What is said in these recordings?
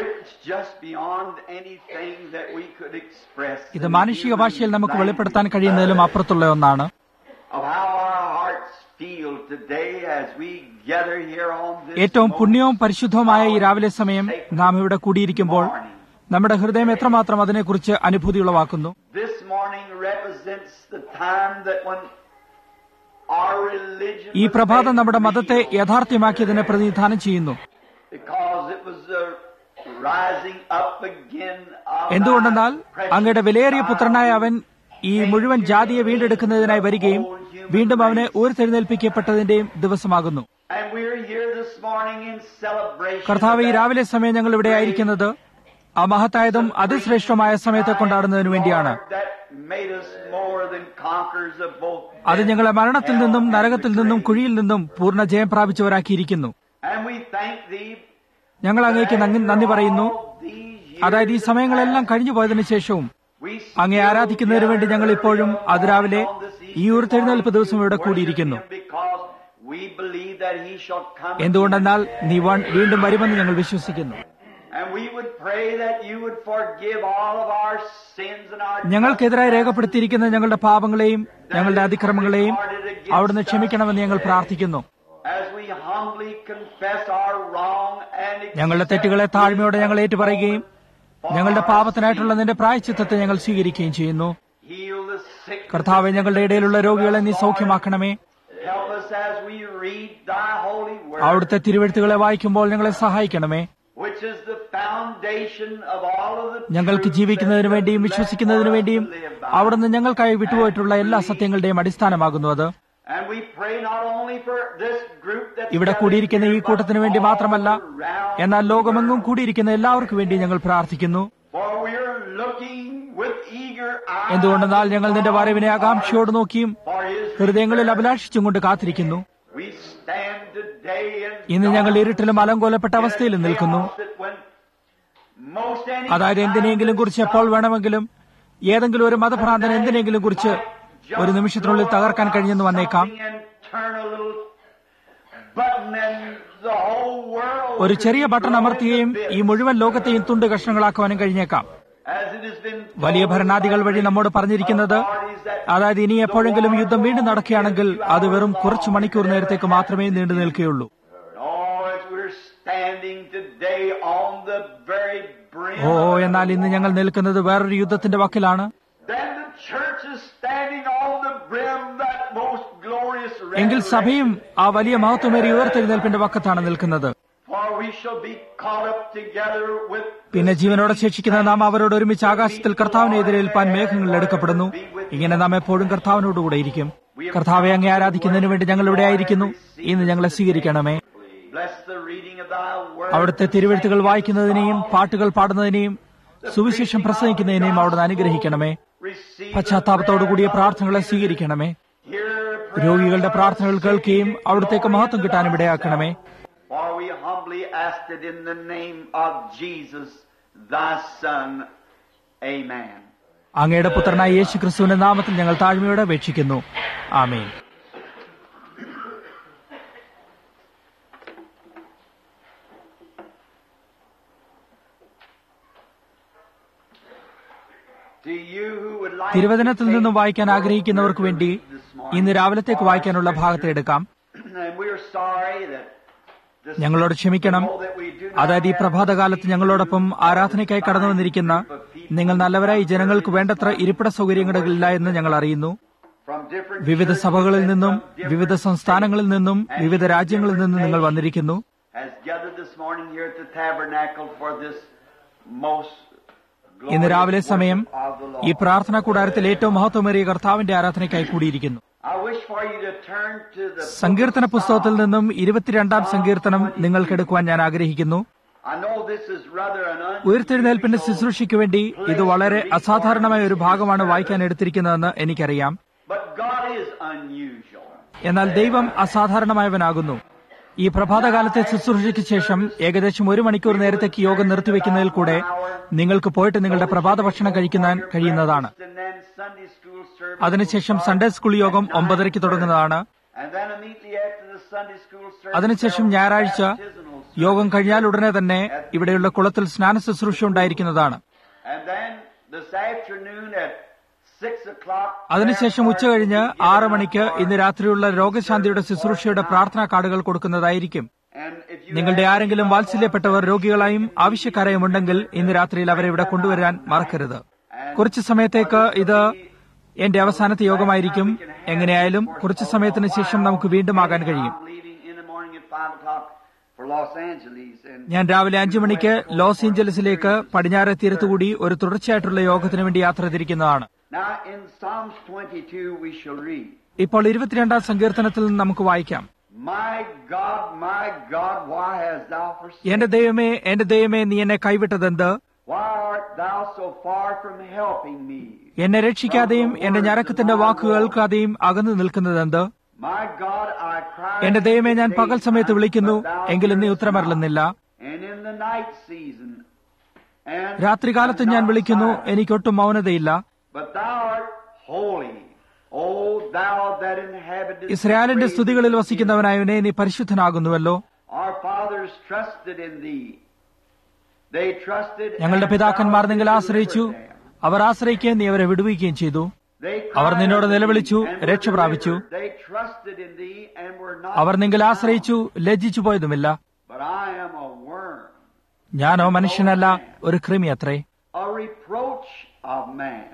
It's just beyond anything that we could express. ഇത് മാനുഷിക ഭാഷയിൽ നമുക്ക് വെളിപ്പെടുത്താൻ കഴിയുന്നതിലും അപ്പുറത്തുള്ള ഒന്നാണ് Of how our hearts feel today as we gather here on this ഏറ്റവും most പുണ്യവും പരിശുദ്ധവുമായ ഈ രാവിലെ സമയം നാം ഇവിടെ കൂടിയിരിക്കുമ്പോൾ നമ്മുടെ ഹൃദയം എത്രമാത്രം അതിനെക്കുറിച്ച് അനുഭൂതി ഉളവാക്കുന്നു This morning represents the time that when our religion ഈ was പ്രഭാതം made നമ്മുടെ മതത്തെ real, യാഥാർത്ഥ്യമാക്കിയതിനെ പ്രതിനിധാനം ചെയ്യുന്നു because it was the rising up again of എന്തുകൊണ്ടെന്നാൽ our precious അങ്ങയുടെ വിലയേറിയ child. പുത്രനായ അവൻ ഈ മുഴുവൻ ജാതിയെ വീണ്ടെടുക്കുന്നതിനായി വരികയും വീണ്ടും അവനെ ഉയർത്തെഴുന്നേൽപ്പിക്കപ്പെട്ടതിന്റെയും ദിവസമാകുന്നു And we're here this morning in celebration കർത്താവ് ഈ of that രാവിലെ സമയം ഞങ്ങൾ ഇവിടെ ആയിരിക്കുന്നത് ആ മഹത്തായതും അതിശ്രേഷ്ഠമായ സമയത്തെ കൊണ്ടാടുന്നതിനു വേണ്ടിയാണ് Lord, that made us more than conquerors of both അത് death ഞങ്ങളെ മരണത്തിൽ നിന്നും hell, and നരകത്തിൽ നിന്നും grave. കുഴിയിൽ നിന്നും പൂർണ്ണ ജയം പ്രാപിച്ചവരാക്കിയിരിക്കുന്നു And we thank thee ഞങ്ങൾ അങ്ങേക്ക് നന്ദി- നന്ദി പറയുന്നു all these അതായത് ഈ years സമയങ്ങളെല്ലാം കഴിഞ്ഞു പോയതിനു ശേഷവും we അങ്ങേ still ആരാധിക്കുന്നതിനു വേണ്ടി ഞങ്ങൾ ഇപ്പോഴും അതിരാവിലെ on this ഈ ഉയർത്തെഴുന്നേൽപ്പ് ദിവസം ഇവിടെ കൂടിയിരിക്കുന്നു because we believe that he shall come എന്തുകൊണ്ടെന്നാൽ നീ വൺ- വീണ്ടും വരുമെന്ന് ഞങ്ങൾ വിശ്വസിക്കുന്നു And we would pray that you would forgive all of our sins and our ഞങ്ങൾക്കെതിരായി രേഖപ്പെടുത്തിയിരിക്കുന്ന ഞങ്ങളുടെ പാപങ്ങളെയും ഞങ്ങളുടെ അതിക്രമങ്ങളെയും അവിടുന്ന് ക്ഷമിക്കണമെന്ന് ഞങ്ങൾ പ്രാർത്ഥിക്കുന്നു as we humbly confess our wrong and ഞങ്ങളുടെ തെറ്റുകളെ താഴ്മയോടെ ഞങ്ങൾ ഏറ്റുപറയുകയും ഞങ്ങളുടെ പാപത്തിനായിട്ടുള്ള നിന്റെ പ്രായച്ചിത്തത്തെ ഞങ്ങൾ സ്വീകരിക്കുകയും ചെയ്യുന്നു heal the sick. കർത്താവെ ഞങ്ങളുടെ ഇടയിലുള്ള രോഗികളെ നീ സൗഖ്യമാക്കണമേ Help us as we read thy holy word, അവിടുത്തെ തിരുവെഴുത്തുകളെ വായിക്കുമ്പോൾ ഞങ്ങളെ സഹായിക്കണമേ which is the foundation of all of the ഞങ്ങൾക്ക് truths ജീവിക്കുന്നതിനു that വേണ്ടിയും you വിശ്വസിക്കുന്നതിനു left വേണ്ടിയും for us to live by. അവിടുന്ന് ഞങ്ങൾക്കായി വിട്ടുപോയിട്ടുള്ള എല്ലാ സത്യങ്ങളുടെയും അടിസ്ഥാനമാകുന്നു അത് And we pray not only for this group that's ഇവിടെ gathered കൂടിയിരിക്കുന്ന ഈ here, കൂട്ടത്തിന് but വേണ്ടി all മാത്രമല്ല around എന്നാൽ the ലോകമെങ്ങും world. കൂടിയിരിക്കുന്ന എല്ലാവർക്കും വേണ്ടി ഞങ്ങൾ പ്രാർത്ഥിക്കുന്നു For we are looking with eager eyes എന്തുകൊണ്ടെന്നാൽ ഞങ്ങൾ നിന്റെ വരവിനെ ആകാംക്ഷയോട് നോക്കിയും for his ഹൃദയങ്ങളിൽ അഭിലാഷിച്ചും കൊണ്ട് കാത്തിരിക്കുന്നു We stand today in ഇന്ന് ഞങ്ങൾ ഇരുട്ടിലും അലങ്കോലപ്പെട്ട അവസ്ഥയിലും നിൽക്കുന്നു Most any അതായത് എന്തിനെങ്കിലും കുറിച്ച് എപ്പോൾ വേണമെങ്കിലും ഏതെങ്കിലും ഒരു മതഭ്രാന്തൻ എന്തിനെങ്കിലും കുറിച്ച് ഒരു നിമിഷത്തിനുള്ളിൽ തകർക്കാൻ കഴിഞ്ഞെന്ന് വന്നേക്കാം ഒരു ചെറിയ ബട്ടൺ അമർത്തുകയും ഈ മുഴുവൻ ലോകത്തെയും തുണ്ട് കഷ്ണങ്ങളാക്കുവാനും കഴിഞ്ഞേക്കാം വലിയ ഭരണാധികൾ വഴി നമ്മോട് പറഞ്ഞിരിക്കുന്നത് അതായത് ഇനി എപ്പോഴെങ്കിലും യുദ്ധം വീണ്ടും നടക്കുകയാണെങ്കിൽ അത് വെറും കുറച്ചു മണിക്കൂർ നേരത്തേക്ക് മാത്രമേ നീണ്ടു നിൽക്കുകയുള്ളൂ ഓ എന്നാൽ ഇന്ന് ഞങ്ങൾ നിൽക്കുന്നത് വേറൊരു യുദ്ധത്തിന്റെ വക്കിലാണ് എങ്കിൽ സഭയും ആ വലിയ മഹത്വമേറിയ ഉയർത്തെഴുന്നേൽപ്പിന്റെ വക്കത്താണ് നിൽക്കുന്നത് പിന്നെ ജീവനോടെ ശേഷിക്കുന്ന നാം അവരോട് ഒരുമിച്ച് ആകാശത്തിൽ കർത്താവിനെ എതിരേൽപ്പാൻ മേഘങ്ങളിൽ എടുക്കപ്പെടുന്നു ഇങ്ങനെ നാം എപ്പോഴും കർത്താവിനോടുകൂടെ ഇരിക്കും കർത്താവെ അങ്ങേ ആരാധിക്കുന്നതിന് വേണ്ടി ഞങ്ങൾ ഇവിടെ ആയിരിക്കുന്നു ഇന്ന് ഞങ്ങളെ സ്വീകരിക്കണമേ അവിടുത്തെ തിരുവെഴുത്തുകൾ വായിക്കുന്നതിനെയും പാട്ടുകൾ പാടുന്നതിനെയും സുവിശേഷം പ്രസംഗിക്കുന്നതിനെയും അവിടുന്ന് അനുഗ്രഹിക്കണമേ പശ്ചാത്താപത്തോടുകൂടിയ പ്രാർത്ഥനകളെ സ്വീകരിക്കണമേ രോഗികളുടെ പ്രാർത്ഥനകൾ കേൾക്കുകയും അവിടത്തേക്ക് മഹത്വം കിട്ടാനും ഇടയാക്കണമേ For we humbly asked it in the name of Jesus, thy Son. Amen. അങ്ങയുടെ പുത്രനായ യേശു ക്രിസ്തുവിന്റെ നാമത്തിൽ ഞങ്ങൾ താഴ്മയോടെ അപേക്ഷിക്കുന്നു ആമേൻ To you who would like തിരുവചനത്തിൽ to നിന്നും take വായിക്കാൻ your ആഗ്രഹിക്കുന്നവർക്ക് വേണ്ടി this morning, ഇന്ന് രാവിലത്തേക്ക് വായിക്കാനുള്ള ഭാഗത്തെ എടുക്കാം and we're sorry that this ഞങ്ങളോട് ക്ഷമിക്കണം know that we do not അതായത് ഈ have പ്രഭാതകാലത്ത് ഞങ്ങളോടൊപ്പം ആരാധനയ്ക്കായി കടന്നു വന്നിരിക്കുന്ന നിങ്ങൾ നല്ലവരായി ജനങ്ങൾക്ക് വേണ്ടത്ര ഇരിപ്പിട സൗകര്യങ്ങളില്ല എന്ന് ഞങ്ങൾ അറിയുന്നു from different വിവിധ churches സഭകളിൽ and നിന്നും from different വിവിധ സംസ്ഥാനങ്ങളിൽ നിന്നും വിവിധ രാജ്യങ്ങളിൽ നിന്നും നിങ്ങൾ വന്നിരിക്കുന്നു has gathered this morning here at the tabernacle for this most ഇന്ന് രാവിലെ glorious സമയം worship of the Lord. ഈ പ്രാർത്ഥനാ കൂടാരത്തിൽ ഏറ്റവും മഹത്വമേറിയ കർത്താവിന്റെ ആരാധനയ്ക്കായി കൂടിയിരിക്കുന്നു I wish for you to turn to the സങ്കീർത്തന പുസ്തകത്തിൽ നിന്നും ഇരുപത്തിരണ്ടാം സങ്കീർത്തനം നിങ്ങൾക്കെടുക്കുവാൻ ഞാൻ ആഗ്രഹിക്കുന്നു I know this is rather an ഉയർത്തെഴുന്നേൽപ്പിന്റെ unusual ശുശ്രൂഷയ്ക്ക് വേണ്ടി ഇത് വളരെ അസാധാരണമായ ഒരു ഭാഗമാണ് വായിക്കാൻ എടുത്തിരിക്കുന്നതെന്ന് എനിക്കറിയാം But God is unusual. എന്നാൽ ദൈവം അസാധാരണമായവനാകുന്നു ഈ പ്രഭാതകാലത്തെ ശുശ്രൂഷയ്ക്ക് ശേഷം ഏകദേശം ഒരു മണിക്കൂർ നേരത്തേക്ക് യോഗം നിർത്തിവെക്കുന്നതിൽ കൂടെ നിങ്ങൾക്ക് പോയിട്ട് നിങ്ങളുടെ പ്രഭാത ഭക്ഷണം കഴിക്കാൻ കഴിയുന്നതാണ് And then Sunday school service അതിനുശേഷം സൺഡേ സ്കൂൾ യോഗം ഒമ്പതരയ്ക്ക് തുടങ്ങുന്നതാണ് And then immediately after the Sunday school service, അതിനുശേഷം there will be ഞായറാഴ്ച baptismal യോഗം കഴിഞ്ഞാൽ ഉടനെ തന്നെ ഇവിടെയുള്ള കുളത്തിൽ സ്നാന ശുശ്രൂഷ ഉണ്ടായിരിക്കുന്നതാണ് And then this afternoon at six o'clock. അതിനുശേഷം ഉച്ച കഴിഞ്ഞ് ആറ് മണിക്ക് ഇന്ന് രാത്രിയുള്ള രോഗശാന്തിയുടെ ശുശ്രൂഷയുടെ പ്രാർത്ഥനാ കാർഡുകൾ കൊടുക്കുന്നതായിരിക്കും And if you നിങ്ങളുടെ ആരെങ്കിലും വാത്സല്യപ്പെട്ടവർ രോഗികളായും ആവശ്യക്കാരായും ഉണ്ടെങ്കിൽ ഇന്ന് രാത്രിയിൽ അവരെ ഇവിടെ കൊണ്ടുവരാൻ മറക്കരുത് കുറച്ചു സമയത്തേക്ക് ഇത് എന്റെ അവസാനത്തെ യോഗമായിരിക്കും എങ്ങനെയായാലും കുറച്ചു സമയത്തിന് ശേഷം നമുക്ക് വീണ്ടും ആകാൻ കഴിയും I'm leaving in the morning at five o'clock for Los Angeles. And ഞാൻ രാവിലെ അഞ്ചു മണിക്ക് ലോസ് ഏഞ്ചലസിലേക്ക് പടിഞ്ഞാറെ തീരത്തുകൂടി ഒരു തുടർച്ചയായിട്ടുള്ള യോഗത്തിന് വേണ്ടി യാത്ര തിരിക്കുന്നതാണ് now in Psalms 22 we shall read, ഇപ്പോൾ ഇരുപത്തിരണ്ടാം സങ്കീർത്തനത്തിൽ നിന്ന് നമുക്ക് വായിക്കാം My God, my God, why hast thou forsaken? എന്റെ ദൈവമേ എന്റെ ദൈവമേ നീ എന്നെ കൈവിട്ടതെന്ത് Why art thou so far from helping me? എന്നെ രക്ഷിക്കാതെയും എന്റെ ഞരക്കത്തിന്റെ വാക്ക് കേൾക്കാതെയും അകന്നു നിൽക്കുന്നതെന്ത് My God, I cry. എന്റെ ദൈവമേ ഞാൻ പകൽ സമയത്ത് വിളിക്കുന്നു എങ്കിലും നീ ഉത്തരമരളുന്നില്ല And in the night season. And രാത്രികാലത്ത് ഞാൻ വിളിക്കുന്നു എനിക്കൊട്ടും മൗനതയില്ല But thou art holy. O thou that inhabitest ഇസ്രായേലിന്റെ the സ്തുതികളിൽ വസിക്കുന്നവനായവനെ നീ പരിശുദ്ധനാകുന്നുവല്ലോ Our fathers trusted in thee. They trusted ഞങ്ങളുടെ and പിതാക്കന്മാർ thou നിങ്ങൾ didst ആശ്രയിച്ചു deliver them. അവർ ആശ്രയിക്കുകയും നീ അവരെ വിടുവിക്കുകയും ചെയ്തു They അവർ cried നിന്നോട് unto നിലവിളിച്ചു, thee and were രക്ഷ പ്രാപിച്ചു. delivered. They trusted in thee and were not അവർ നിങ്ങൾ found. ആശ്രയിച്ചു ലജ്ജിച്ചു പോയതുമില്ല But I am a worm, ഞാനോ മനുഷ്യനല്ല ഒരു കൃമി അത്രേ a reproach of man.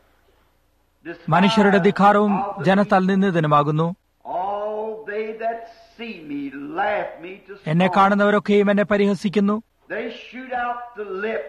മനുഷ്യരുടെ ധിക്കാരവും Despised of the ജനത്താൽ നിന്നതിനുമാകുന്നു All they that see me laugh me to എന്നെ scorn. കാണുന്നവരൊക്കെയും എന്നെ പരിഹസിക്കുന്നു They shoot out the lip,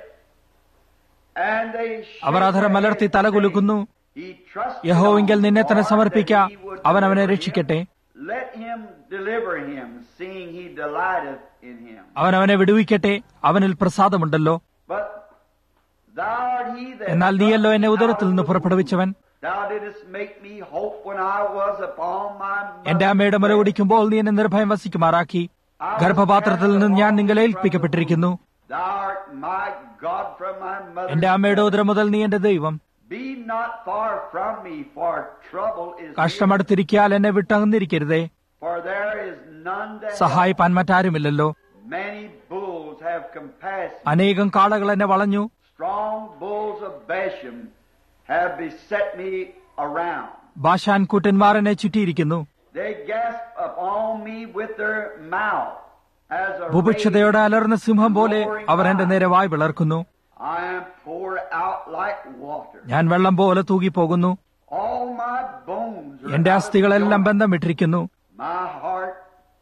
and they shake അവർ അധരം their മലർത്തി heads തല and say, കുലുക്കുന്നു "He trusted യഹോവെങ്കിൽ on നിന്നെ തന്നെ God സമർപ്പിക്ക that he would അവൻ അവനെ deliver രക്ഷിക്കട്ടെ him. Let him deliver him, seeing he delighteth in him. അവൻ അവനെ വിടുവിക്കട്ടെ അവനിൽ പ്രസാദമുണ്ടല്ലോ But thou art he that എന്നാൽ നീയല്ലോ എന്നെ brought me ഉദരത്തിൽ out നിന്ന് of the പുറപ്പെടുവിച്ചവൻ womb. Thou didst make me hope when I was upon my എന്റെ mother's അമ്മയുടെ മുല breast. കുടിക്കുമ്പോൾ നീ എന്നെ നിർഭയം വസിക്കുമാറാക്കി ഗർഭപാത്രത്തിൽ നിന്ന് ഞാൻ നിങ്ങൾ ഏൽപ്പിക്കപ്പെട്ടിരിക്കുന്നു Thou art my God from my mother's എന്റെ അമ്മയുടെ belly. ഉദരം മുതൽ നീ എന്റെ ദൈവം Be not far from me, for trouble is near. കഷ്ടമടുത്തിരിക്കാൽ എന്നെ വിട്ടകന്നിരിക്കരുതേ For there is none to help. സഹായിപ്പാൻ മറ്റാരുമില്ലല്ലോ Many bulls have compassed me. അനേകം കാളകൾ എന്നെ വളഞ്ഞു Strong bulls of Bashan have beset me around. Bashan കൂട്ടന്മാർ എന്നെ ചുറ്റിയിരിക്കുന്നു They gasp upon me with their mouth as a ഭൂഭിക്ഷതയോടെ അലർന്ന സിംഹം പോലെ അവർ എന്റെ നേരെ വായ് വിളർക്കുന്നു I am poured out like water. ഞാൻ വെള്ളം പോലെ തൂകിപ്പോകുന്നു All my bones are എന്റെ out of അസ്ഥികളെല്ലാം joint. ബന്ധം വിട്ടിരിക്കുന്നു My heart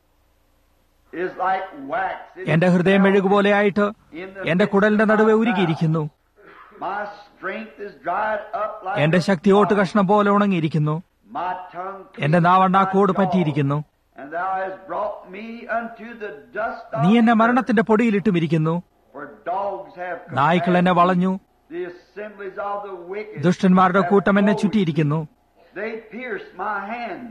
is like wax. It is എന്റെ ഹൃദയം മെഴുകുപോലെയായിട്ട് in the എന്റെ midst കുടലിന്റെ of നടുവെ my ഉരുകിയിരിക്കുന്നു mouth. My strength is dried up like എന്റെ a Shakti vote sponge. കഷ്ണം പോലെ ഉണങ്ങിയിരിക്കുന്നു My tongue എന്റെ cleaveth നാവണ്ണാക്കോട് my jaw. പറ്റിയിരിക്കുന്നു And thou hast brought me unto the dust of നീ എന്നെ the earth. മരണത്തിന്റെ പൊടിയിലിട്ടുമിരിക്കുന്നു For dogs have നായ്ക്കൾ എന്നെ compassed വളഞ്ഞു me. The assemblies of the wicked ദുഷ്ടന്മാരുടെ have കൂട്ടം എന്നെ closed ചുറ്റിയിരിക്കുന്നു me. They pierced my hands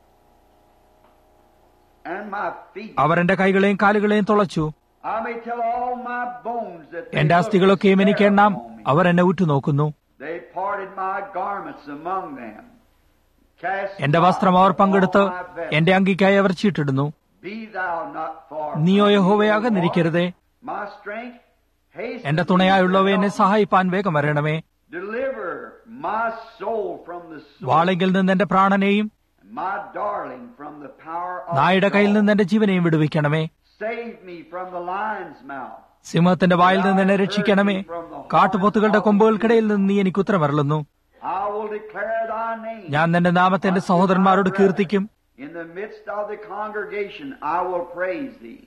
and my feet. അവർ എന്റെ കൈകളെയും കാലുകളെയും തുളച്ചു I may tell all my bones that they എന്റെ look അസ്ഥികളൊക്കെയും എനിക്ക് stare എണ്ണാം upon me. അവർ എന്നെ ഉറ്റുനോക്കുന്നു They parted my garments among them. Cast എന്റെ not വസ്ത്രം അവർ പങ്കെടുത്ത് all my vessels. എന്റെ അങ്കിക്കായി അവർ ചീട്ടിടുന്നു Be thou not far നീയോ from me, യഹോവയാകുന്നിരിക്കരുതേ O Lord. My strength hasten എന്റെ thee തുണയായുള്ളവ to എന്നെ help me. സഹായിപ്പാൻ വേഗം വരണമേ Deliver my soul from the sword, വാളെങ്കിൽ നിന്ന് എന്റെ പ്രാണനെയും my darling from the power of നായുടെ കയ്യിൽ the നിന്ന് എന്റെ ജീവനെയും വിടുവിക്കണമേ Save me from the lion's mouth. സിംഹത്തിന്റെ വായിൽ നിന്ന് എന്നെ രക്ഷിക്കണമേ കാട്ടുപോത്തുകളുടെ കൊമ്പുകൾക്കിടയിൽ നിന്ന് നീ എനിക്ക് ഉത്തരമരളുന്നു I will declare thy name. ഞാൻ നിന്റെ നാമത്തെ എന്റെ സഹോദരന്മാരോട് കീർത്തിക്കും In the midst of the congregation, I will praise thee.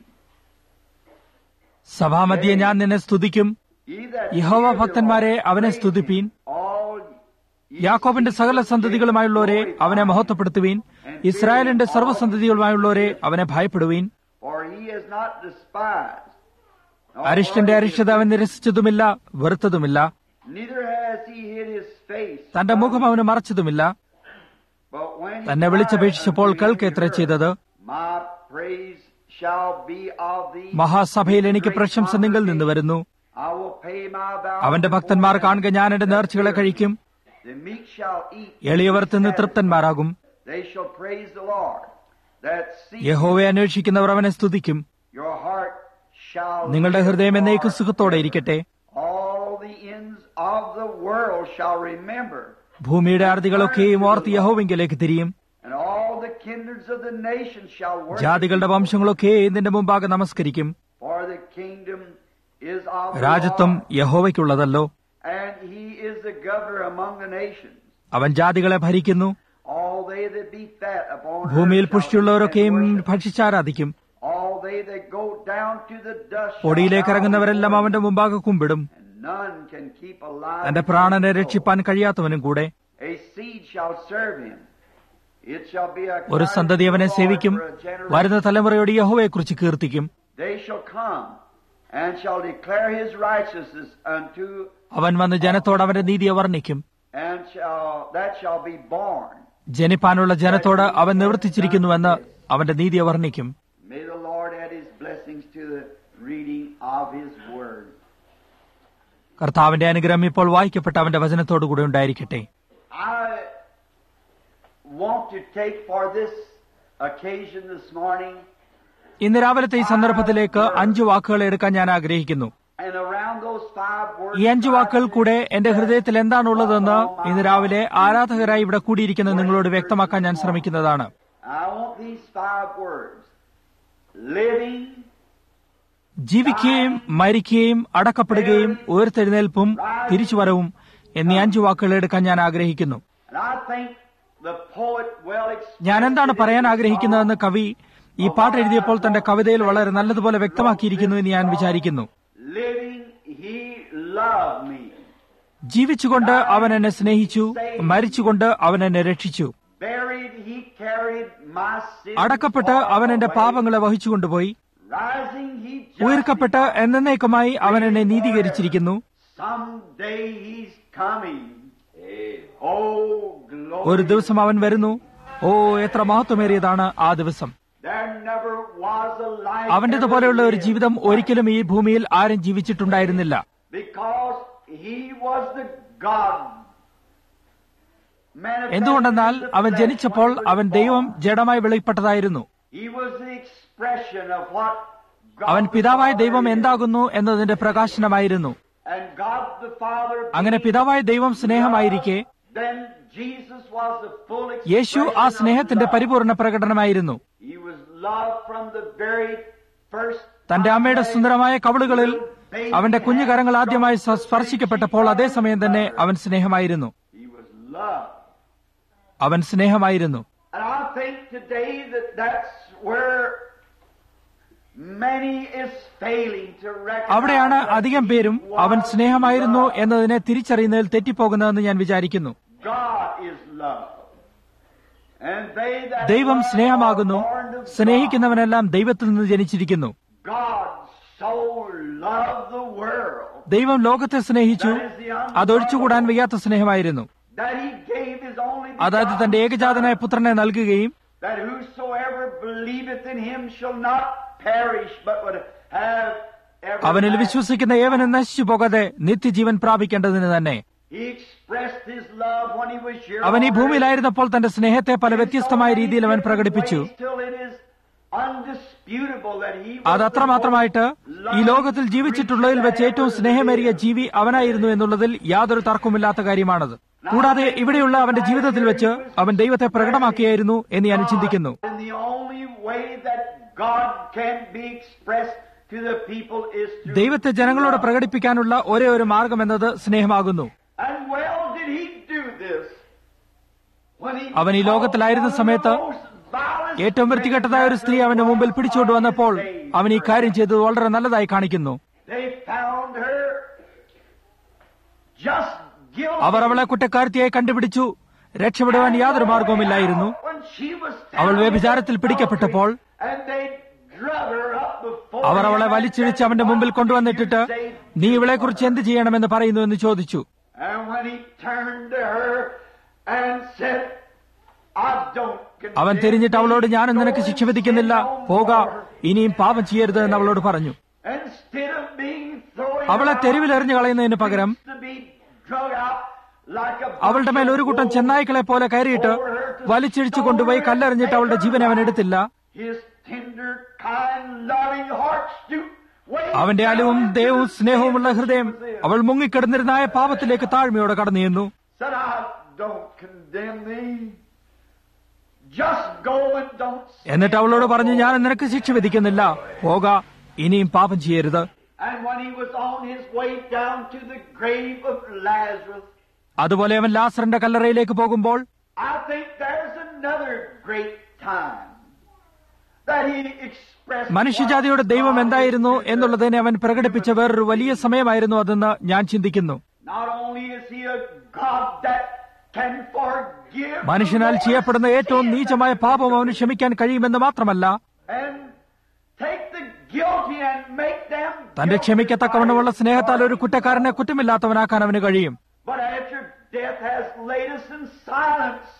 സഭാമധ്യെ ഞാൻ നിന്നെ സ്തുതിക്കും Ye that യഹോവ fear the ഭക്തന്മാരെ Lord, അവനെ praise സ്തുതിപ്പീൻ him. All ye യാക്കോബിന്റെ seed സകല of സന്തതികളുമായുള്ളവരെ Jacob, അവനെ glorify him. മഹത്വപ്പെടുത്തുവീൻ ഇസ്രായേലിന്റെ സർവ്വസന്തതികളുമായുള്ളവരെ അവനെ ഭയപ്പെടുവീൻ For he is not despised. nor അരിഷ്ടന്റെ will he അരിഷ്ടത അവൻ നിരസിച്ചതുമില്ല വെറുത്തതുമില്ല Neither has he hid his face. തന്റെ മുഖം അവന് മറച്ചതുമില്ല But when he തന്നെ cried വിളിച്ചപേക്ഷിച്ചപ്പോൾ unto me, കേൾക്കെത്ര he heard. ചെയ്തത് My praise shall be of thee. മഹാസഭയിൽ എനിക്ക് Great പ്രശംസ നിങ്ങളിൽ നിന്ന് congregation. വരുന്നു I will pay my vows അവന്റെ before ഭക്തന്മാർ them. കാണുക ഞാൻ എന്റെ നേർച്ചകളെ കഴിക്കും The meek shall eat. എളിയവർ തിന്ന് തൃപ്തന്മാരാകും They shall praise the Lord. That seek യഹോവയെ അന്വേഷിക്കുന്നവർ അവനെ സ്തുതിക്കും your heart shall നിങ്ങളുടെ ഹൃദയം എന്നേക്കും സുഖത്തോടെ ഇരിക്കട്ടെ all the ends of the world shall remember, ഭൂമിയുടെ അറുതികളൊക്കെയും ഓർത്ത് യഹോവെങ്കിലേക്ക് തിരിയും and all the kindreds of the nations shall worship. ജാതികളുടെ വംശങ്ങളൊക്കെയും നിന്റെ മുമ്പാകെ നമസ്കരിക്കും For the kingdom is of the രാജ്യത്വം Lord, യഹോവയ്ക്കുള്ളതല്ലോ and he is the governor among the nations. അവൻ ജാതികളെ ഭരിക്കുന്നു All they that be fat upon earth ഭൂമിയിൽ shall പുഷ്ടിയുള്ളവരൊക്കെയും eat and worship. ഭക്ഷിച്ചാരാധിക്കും All they that go down to the dust shall പൊടിയിലേക്ക് bow ഇറങ്ങുന്നവരെല്ലാം before അവന്റെ മുമ്പാകെ കുമ്പിടും him, and none can keep alive തന്റെ his പ്രാണനെ soul. രക്ഷിപ്പാൻ കഴിയാത്തവനും കൂടെ A seed shall serve him. It shall be a ഒരു guide സന്തതി to the അവനെ Lord സേവിക്കും for a generation. വരുന്ന തലമുറയോട് യഹോവയെക്കുറിച്ച് കീർത്തിക്കും They shall come and shall declare his righteousness unto അവൻ വന്ന് ജനത്തോട് അവന്റെ നീതിയെ വർണ്ണിക്കും and shall that shall be born. ജനിപ്പാനുള്ള ജനത്തോട് അവൻ നിവർത്തിച്ചിരിക്കുന്നുവെന്ന് അവന്റെ നീതിയെ വർണ്ണിക്കും May the Lord add his blessings to the reading of his word. കർത്താവിന്റെ അനുഗ്രഹം ഇപ്പോൾ വായിക്കപ്പെട്ട അവന്റെ വചനത്തോടുകൂടെ ഉണ്ടായിരിക്കട്ടെ I want to take for this occasion this morning ഇന്ന് രാവിലത്തെ ഈ സന്ദർഭത്തിലേക്ക് അഞ്ചു വാക്കുകൾ എടുക്കാൻ ഞാൻ ആഗ്രഹിക്കുന്നു and around those five words. ഈ അഞ്ചു വാക്കുകൾ കൂടെ എന്റെ ഹൃദയത്തിൽ എന്താണുള്ളതെന്ന് ഇന്ന് രാവിലെ ആരാധകരായി ഇവിടെ കൂടിയിരിക്കുന്ന നിങ്ങളോട് വ്യക്തമാക്കാൻ ഞാൻ ശ്രമിക്കുന്നതാണ് I want these five words. Living, ജീവിക്കുകയും മരിക്കുകയും അടക്കപ്പെടുകയും ഉയർത്തെഴുന്നേൽപ്പും തിരിച്ചുവരവും എന്നീ അഞ്ചു വാക്കുകൾ എടുക്കാൻ ഞാൻ ആഗ്രഹിക്കുന്നു and I think the poet well expressed ഞാൻ എന്താണ് it in പറയാൻ his ആഗ്രഹിക്കുന്നതെന്ന് song. കവി ഈ പാട്ട് എഴുതിയപ്പോൾ തന്റെ കവിതയിൽ വളരെ നല്ലതുപോലെ വ്യക്തമാക്കിയിരിക്കുന്നു എന്ന് ഞാൻ വിചാരിക്കുന്നു Living, he loved me. ജീവിച്ചുകൊണ്ട് അവൻ എന്നെ സ്നേഹിച്ചു മരിച്ചുകൊണ്ട് അവൻ എന്നെ രക്ഷിച്ചു Buried, he carried my sins. അടക്കപ്പെട്ട് അവൻ എന്റെ പാപങ്ങളെ വഹിച്ചുകൊണ്ടുപോയി Rising, he ഉയർക്കപ്പെട്ട് justified. എന്നേക്കുമായി അവൻ എന്നെ നീതീകരിച്ചിരിക്കുന്നു Someday he's coming. Oh, glory. ഒരു ദിവസം അവൻ വരുന്നു ഓ എത്ര മഹത്വമേറിയതാണ് ആ ദിവസം There never was a life അവന്റേതുപോലെയുള്ള ഒരു ever ജീവിതം lived. ഒരിക്കലും ഈ ഭൂമിയിൽ ആരും ജീവിച്ചിട്ടുണ്ടായിരുന്നില്ല Because he was the God. manifested എന്തുകൊണ്ടെന്നാൽ in the അവൻ flesh ജനിച്ചപ്പോൾ when he was അവൻ ദൈവം born. ജഡമായി വെളിപ്പെട്ടതായിരുന്നു He was the expression of what God അവൻ the പിതാവായ Father ദൈവം is. എന്താകുന്നു എന്നതിന്റെ പ്രകാശനമായിരുന്നു And God the Father അങ്ങനെ being പിതാവായ ദൈവം സ്നേഹമായിരിക്കെ Then Jesus was the full യേശു ആ expression of സ്നേഹത്തിന്റെ love. പരിപൂർണ പ്രകടനമായിരുന്നു He was loved from the very first തന്റെ അമ്മയുടെ സുന്ദരമായ കവളുകളിൽ അവന്റെ കുഞ്ഞു കരങ്ങൾ ആദ്യമായി സ- സ്പർശിക്കപ്പെട്ടപ്പോൾ അതേസമയം തന്നെ അവൻ സ്നേഹമായിരുന്നു He was loved. അവൻ സ്നേഹമായിരുന്നു And I think today that that's where many is failing to recognize അവിടെയാണ് that അധികം he പേരും was അവൻ സ്നേഹമായിരുന്നു loved. എന്നതിനെ തിരിച്ചറിയുന്നതിൽ തെറ്റിപ്പോകുന്നതെന്ന് ഞാൻ വിചാരിക്കുന്നു God is love. And they that ദൈവം love സ്നേഹമാകുന്നു are born of God. സ്നേഹിക്കുന്നവനെല്ലാം ദൈവത്തിൽ നിന്ന് ജനിച്ചിരിക്കുന്നു God so loved the world ദൈവം ലോകത്തെ സ്നേഹിച്ചു അതൊഴിച്ചുകൂടാൻ വയ്യാത്ത സ്നേഹമായിരുന്നു that he gave his only അതായത് begotten തന്റെ ഏകജാതനായ Son, പുത്രനെ നൽകുകയും that whosoever believeth in him shall not perish but would have അവനിൽ everlasting വിശ്വസിക്കുന്ന ഏവനും നശിച്ചു പോകാതെ നിത്യജീവൻ പ്രാപിക്കേണ്ടതിന് തന്നെ He expressed his love when he was here അവൻ ഈ on earth. ഭൂമിയിലായിരുന്നപ്പോൾ തന്റെ സ്നേഹത്തെ പല വ്യത്യസ്തമായ രീതിയിൽ അവൻ പ്രകടിപ്പിച്ചു Till it is undisputable that he was അത് അത്രമാത്രമായിട്ട് ഈ ലോകത്തിൽ ജീവിച്ചിട്ടുള്ളതിൽ വെച്ച് ഏറ്റവും സ്നേഹമേറിയ ജീവി അവനായിരുന്നു എന്നുള്ളതിൽ യാതൊരു തർക്കവുമില്ലാത്ത കാര്യമാണത് കൂടാതെ ഇവിടെയുള്ള അവന്റെ ജീവിതത്തിൽ വെച്ച് അവൻ ദൈവത്തെ പ്രകടമാക്കിയായിരുന്നു എന്ന് ഞാൻ ചിന്തിക്കുന്നു And the only way that God can be expressed to the people is through ദൈവത്തെ ജനങ്ങളോട് love. പ്രകടിപ്പിക്കാനുള്ള ഒരേ ഒരു മാർഗം എന്നത് സ്നേഹമാകുന്നു And well did he do this when he അവൻ ഈ ലോകത്തിലായിരുന്ന സമയത്ത് ഏറ്റവും വൃത്തികെട്ടതായ ഒരു സ്ത്രീ അവന്റെ മുമ്പിൽ പിടിച്ചുകൊണ്ട് വന്നപ്പോൾ അവൻ ഈ കാര്യം ചെയ്തത് വളരെ നല്ലതായി കാണിക്കുന്നു They found her just guilty. അവർ അവളെ കുറ്റക്കാരത്തിയായി കണ്ടുപിടിച്ചു രക്ഷപ്പെടുവാൻ യാതൊരു മാർഗവുമില്ലായിരുന്നു When she was അവൾ found വ്യഭിചാരത്തിൽ in പിടിക്കപ്പെട്ടപ്പോൾ adultery, and they drug her up before അവർ അവളെ him and വലിച്ചിഴിച്ച് said, അവന്റെ മുമ്പിൽ "What കൊണ്ടുവന്നിട്ടിട്ട് did you say നീ to ഇവളെക്കുറിച്ച് her?" എന്ത് ചെയ്യണമെന്ന് പറയുന്നു എന്ന് ചോദിച്ചു And when he turned to her and said, I don't condemn അവൻ തിരിഞ്ഞിട്ട് അവളോട് thee, ഞാനും നിനക്ക് go ശിക്ഷ and വിധിക്കുന്നില്ല sin no പോക more." ഇനിയും പാപം ചെയ്യരുത് എന്ന് അവളോട് പറഞ്ഞു Instead of being thrown അവളെ out, തെരുവിൽ എറിഞ്ഞു കളയുന്നതിന് പകരം to be drug out like a അവളുടെ മേൽ ഒരു കൂട്ടം ചെന്നായ്ക്കളെ പോലെ കയറിയിട്ട് വലിച്ചിഴിച്ചു കൊണ്ടുപോയി കല്ലെറിഞ്ഞിട്ട് അവളുടെ ജീവനെ അവൻ എടുത്തില്ല His tender, kind, loving heart stooped അവന്റെ അലവും ദൈവവും സ്നേഹവുമുള്ള ഹൃദയം അവൾ മുങ്ങിക്കിടന്നിരുന്നായ പാപത്തിലേക്ക് താഴ്മയോടെ കടന്നു ചെന്നു said, I don't condemn thee. Just go and don't sin. എന്നിട്ട് അവളോട് പറഞ്ഞു ഞാൻ നിനക്ക് ശിക്ഷ വിധിക്കുന്നില്ല പോക ഇനിയും പാപം ചെയ്യരുത് And when he was on his way down to the grave of Lazarus, അതുപോലെ അവൻ ലാസറിന്റെ കല്ലറയിലേക്ക് പോകുമ്പോൾ I think there's another great time that he expressed. മനുഷ്യജാതിയുടെ ദൈവം എന്തായിരുന്നു എന്നുള്ളതിനെ അവൻ പ്രകടിപ്പിച്ച വേറൊരു വലിയ സമയമായിരുന്നു അതെന്ന് ഞാൻ ചിന്തിക്കുന്നു Not only is he a God that can forgive മനുഷ്യനാൽ the ചെയ്യപ്പെടുന്ന worst ഏറ്റവും sin നീചമായ പാപം അവന് ക്ഷമിക്കാൻ കഴിയുമെന്ന് മാത്രമല്ല and take the guilty and make them തന്റെ guilty ക്ഷമിക്കത്തക്കവണ്ണമുള്ള by സ്നേഹത്താൽ ഒരു കുറ്റക്കാരനെ കുറ്റമില്ലാത്തവനാക്കാൻ അവന് കഴിയും But after death has laid us in silence,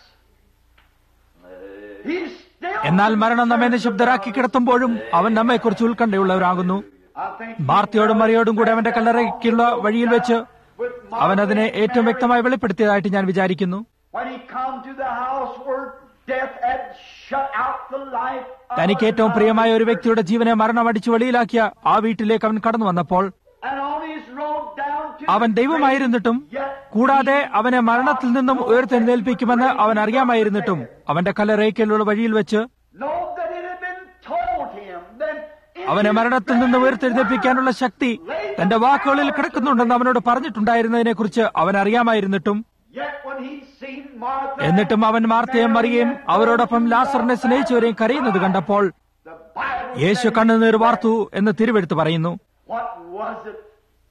he's still. എന്നാൽ മരണം നമ്മെ നിശബ്ദരാക്കി കിടത്തുമ്പോഴും അവൻ നമ്മെക്കുറിച്ച് ഉത്കണ്ഠയുള്ളവരാകുന്നു I think മാർത്തയോടും മറിയോടും കൂടെ അവന്റെ കല്ലറയ്ക്കുള്ള വഴിയിൽ വെച്ച് with അവൻ അതിനെ ഏറ്റവും വ്യക്തമായി വെളിപ്പെടുത്തിയതായിട്ട് ഞാൻ വിചാരിക്കുന്നു when he come to the house where death had shut out the life. of തനിക്ക് ഏറ്റവും പ്രിയമായ ഒരു വ്യക്തിയുടെ ജീവനെ മരണം അടിച്ചു വെളിയിലാക്കിയ ആ വീട്ടിലേക്ക് അവൻ കടന്നു വന്നപ്പോൾ And on his road down to അവൻ the ദൈവമായിരുന്നിട്ടും grave, yet കൂടാതെ അവനെ മരണത്തിൽ നിന്നും ഉയർത്തെഴുന്നേൽപ്പിക്കുമെന്ന് അവൻ അറിയാമായിരുന്നിട്ടും അവന്റെ കല്ലറയ്ക്കലുള്ള വഴിയിൽ വെച്ച് know that it had been told him that in അവനെ his മരണത്തിൽ നിന്ന് ഉയർത്തെഴുന്നേൽപ്പിക്കാനുള്ള ശക്തി തന്റെ വാക്കുകളിൽ കിടക്കുന്നുണ്ടെന്ന് അവനോട് പറഞ്ഞിട്ടുണ്ടായിരുന്നതിനെ കുറിച്ച് അവൻ അറിയാമായിരുന്നിട്ടും Yet when he seen Martha എന്നിട്ടും അവൻ മാർത്തയും മറിയേയും അവരോടൊപ്പം ലാസറിനെ സ്നേഹിച്ചവരെയും കരയുന്നത് കണ്ടപ്പോൾ the Bible യേശു says, കണ്ണുനീർ വാർത്തു എന്ന് തിരുവെടുത്ത് പറയുന്നു What was it?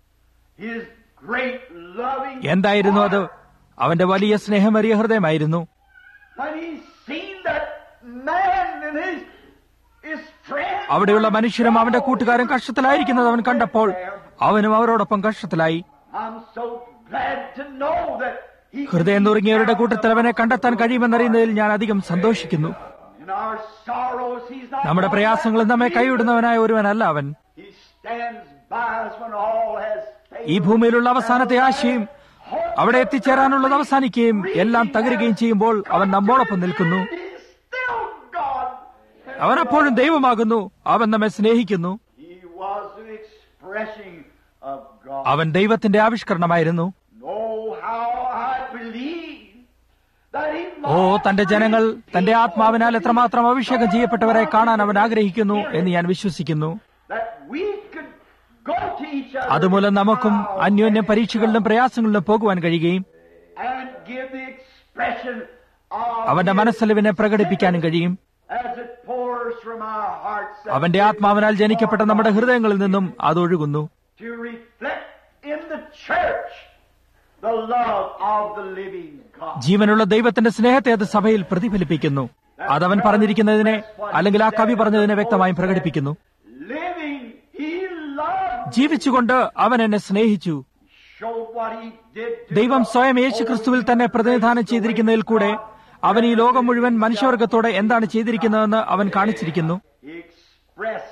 His great loving എന്തായിരുന്നു അത് അവന്റെ വലിയ സ്നേഹമേറിയ ഹൃദയമായിരുന്നു When he seen that man and his his friend അവിടെയുള്ള മനുഷ്യരും അവന്റെ കൂട്ടുകാരും കഷ്ടത്തിലായിരിക്കുന്നത് അവൻ കണ്ടപ്പോൾ അവനും അവരോടൊപ്പം കഷ്ടത്തിലായി I'm so glad to know that he ഹൃദയം നുറുങ്ങിയവരുടെ കൂട്ടത്തിൽ അവനെ കണ്ടെത്താൻ കഴിയുമെന്നറിയുന്നതിൽ ഞാൻ അധികം സന്തോഷിക്കുന്നു in our sorrows he's not നമ്മുടെ പ്രയാസങ്ങളിൽ നമ്മെ കൈവിടുന്നവനായ ഒരുവനല്ല അവൻ He stands by us when all has failed. ഈ ഭൂമിയിലുള്ള അവസാനത്തെ ആശയും അവിടെ എത്തിച്ചേരാനുള്ളത് അവസാനിക്കുകയും എല്ലാം തകരുകയും ചെയ്യുമ്പോൾ അവൻ നമ്മോടൊപ്പം നിൽക്കുന്നു He's still God. അവൻ അപ്പോഴും ദൈവമാകുന്നു അവൻ നമ്മെ സ്നേഹിക്കുന്നു He was the expression of God. അവൻ ദൈവത്തിന്റെ ആവിഷ്കരണമായിരുന്നു Know how I believe that he ഓ തന്റെ ജനങ്ങൾ തന്റെ ആത്മാവിനാൽ എത്രമാത്രം അഭിഷേകം ചെയ്യപ്പെട്ടവരെ കാണാൻ അവൻ ആഗ്രഹിക്കുന്നു എന്ന് ഞാൻ വിശ്വസിക്കുന്നു that we could go to each other അതുമൂലം നമുക്കും അന്യോന്യം പരീക്ഷകളിലും പ്രയാസങ്ങളിലും പോകുവാൻ കഴിയുകയും and give the expression of അവന്റെ his മനസ്സലിവിനെ പ്രകടിപ്പിക്കാനും കഴിയും as it pours from our hearts that അവന്റെ ആത്മാവിനാൽ ജനിക്കപ്പെട്ട നമ്മുടെ ഹൃദയങ്ങളിൽ നിന്നും അത് ഒഴുകുന്നു to reflect in the church the love of the living God. ജീവനുള്ള ദൈവത്തിന്റെ സ്നേഹത്തെ അത് സഭയിൽ പ്രതിഫലിപ്പിക്കുന്നു അതവൻ പറഞ്ഞിരിക്കുന്നതിനെ അല്ലെങ്കിൽ ആ കവി പറഞ്ഞതിനെ വ്യക്തമായും പ്രകടിപ്പിക്കുന്നു Living, he loved, ജീവിച്ചുകൊണ്ട് അവൻ എന്നെ സ്നേഹിച്ചു showed what he did to ദൈവം the സ്വയം യേശു ക്രിസ്തുവിൽ തന്നെ പ്രതിനിധാനം ചെയ്തിരിക്കുന്നതിൽ കൂടെ അവൻ ഈ ലോകം മുഴുവൻ മനുഷ്യവർഗത്തോടെ എന്താണ് ചെയ്തിരിക്കുന്നതെന്ന് അവൻ കാണിച്ചിരിക്കുന്നു He expressed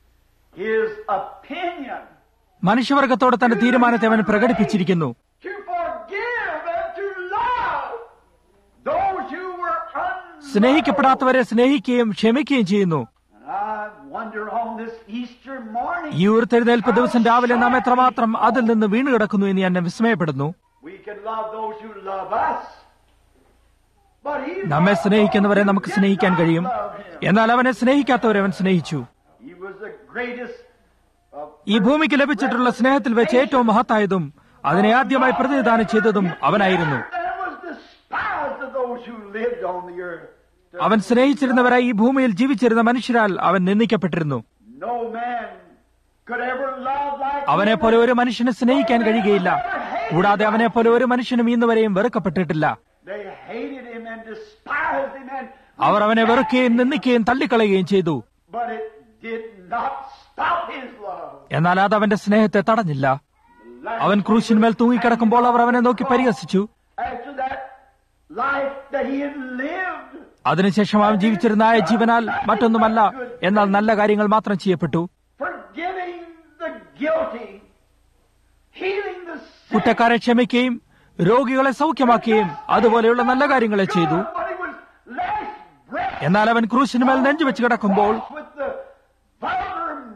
his opinion മനുഷ്യവർഗത്തോടെ തന്റെ തീരുമാനത്തെ അവൻ പ്രകടിപ്പിച്ചിരിക്കുന്നു to forgive and to love those who were unloved. സ്നേഹിക്കപ്പെടാത്തവരെ സ്നേഹിക്കുകയും ക്ഷമിക്കുകയും ചെയ്യുന്നു And I wonder on this Easter morning, ഈ ഉയർത്തെഴുന്നേൽപ്പ് ദിവസം രാവിലെ നാം എത്രമാത്രം അതിൽ നിന്ന് വീണ് കിടക്കുന്നു എന്ന് ഞാൻ വിസ്മയപ്പെടുന്നു we can love those who love us. But he നമ്മെ loved സ്നേഹിക്കുന്നവരെ those who നമുക്ക് did സ്നേഹിക്കാൻ not കഴിയും love him. എന്നാൽ അവനെ സ്നേഹിക്കാത്തവരെ അവൻ സ്നേഹിച്ചു He was the greatest of ഈ ഭൂമിക്ക് ലഭിച്ചിട്ടുള്ള സ്നേഹത്തിൽ വെച്ച് ഏറ്റവും മഹത്തായതും അതിനെ ആദ്യമായി പ്രതിനിധാനം ചെയ്തതും അവനായിരുന്നു That was despised of those who lived on the earth. അവൻ സ്നേഹിച്ചിരുന്നവരായി ഈ ഭൂമിയിൽ ജീവിച്ചിരുന്ന മനുഷ്യരാൽ അവൻ നിന്ദിക്കപ്പെട്ടിരുന്നു No man could ever love like അവനെ him. പോലെ ഒരു മനുഷ്യനെ സ്നേഹിക്കാൻ കഴിയുകയില്ല കൂടാതെ അവനെ പോലെ ഒരു മനുഷ്യനും ഇന്നുവരെയും വെറുക്കപ്പെട്ടിട്ടില്ല They hated him and despised him and അവർ അവനെ വെറുക്കുകയും നിന്ദിക്കുകയും തള്ളിക്കളയുകയും ചെയ്തു but it did not stop his love. എന്നാൽ അത് അവന്റെ സ്നേഹത്തെ തടഞ്ഞില്ല അവൻ ക്രൂശിന്മേൽ തൂങ്ങിക്കിടക്കുമ്പോൾ അവർ അവനെ നോക്കി പരിഹസിച്ചു After that life that he had lived, അതിനുശേഷം അവൻ ജീവിച്ചിരുന്ന ആ ജീവനാൽ മറ്റൊന്നുമല്ല എന്നാൽ നല്ല കാര്യങ്ങൾ മാത്രം ചെയ്യപ്പെട്ടു forgiving the guilty, healing the sick. കുറ്റക്കാരെ ക്ഷമിക്കുകയും രോഗികളെ സൗഖ്യമാക്കുകയും അതുപോലെയുള്ള നല്ല കാര്യങ്ങളെ ചെയ്തു When he was last breath എന്നാൽ അവൻ ക്രൂശിന്മേൽ നെഞ്ചുവെച്ച് കിടക്കുമ്പോൾ with the vulgar mocking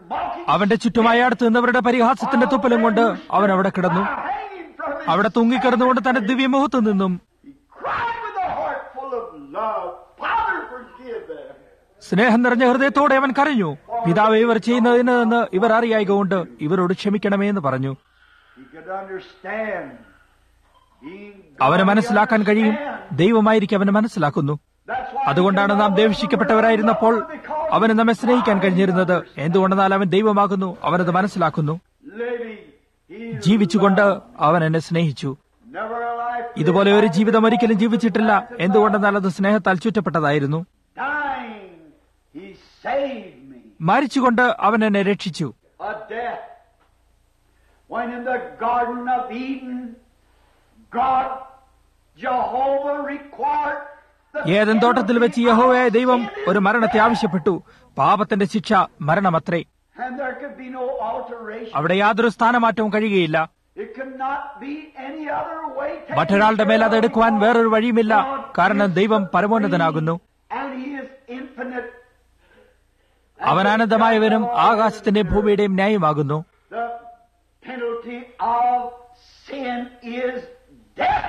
അവന്റെ ചുറ്റുമായി അടുത്ത് നിന്നവരുടെ പരിഹാസത്തിന്റെ തുപ്പലും കൊണ്ട് അവൻ അവിടെ കിടന്നു hanging from his അവിടെ തൂങ്ങിക്കിടന്നുകൊണ്ട് തന്റെ ദിവ്യമുഖത്തു നിന്നും He cried with a heart full of love. Father, forgive them. സ്നേഹം നിറഞ്ഞ ഹൃദയത്തോടെ അവൻ കരഞ്ഞു പിതാവ് ഇവർ ചെയ്യുന്നതിന് നിന്ന് ഇവർ അറിയായികൊണ്ട് ഇവരോട് ക്ഷമിക്കണമേ എന്ന് പറഞ്ഞു He could understand. Being അവന് മനസ്സിലാക്കാൻ കഴിയും ദൈവമായിരിക്കും അവന് മനസ്സിലാക്കുന്നു That's why അതുകൊണ്ടാണ് നാം ദേവിഷിക്കപ്പെട്ടവരായിരുന്നപ്പോൾ അവന് നമ്മെ സ്നേഹിക്കാൻ കഴിഞ്ഞിരുന്നത് എന്തുകൊണ്ടെന്നാൽ അവൻ ദൈവമാകുന്നു അവനത് മനസ്സിലാക്കുന്നു living. He ജീവിച്ചുകൊണ്ട് അവൻ എന്നെ സ്നേഹിച്ചു never a life ഇതുപോലെ ഒരു ജീവിതം ഒരിക്കലും ജീവിച്ചിട്ടില്ല എന്തുകൊണ്ടെന്നാൽ അത് സ്നേഹത്താൽ ചുറ്റപ്പെട്ടതായിരുന്നു dying. He saved me. മരിച്ചുകൊണ്ട് അവൻ എന്നെ രക്ഷിച്ചു A death. When in the Garden of Eden, God, Jehovah required the ഏതൻ തോട്ടത്തിൽ വെച്ച് യഹോവയായ ദൈവം ഒരു മരണത്തെ ആവശ്യപ്പെട്ടു പാപത്തിന്റെ ശിക്ഷ മരണമത്രേ And there could be no alteration. അവിടെ യാതൊരു സ്ഥാനമാറ്റവും കഴിയുകയില്ല It could not be any other way. taken മറ്റൊരാളുടെ മേൽ അത് care of എടുക്കുവാൻ because വേറൊരു വഴിയുമില്ല God കാരണം is ദൈവം supreme പരമോന്നതനാകുന്നു And He is infinite. അവൻ ആനന്ദമായവനും ആകാശത്തിന്റെയും ഭൂമിയുടെയും ന്യായമാകുന്നു The penalty of sin is death.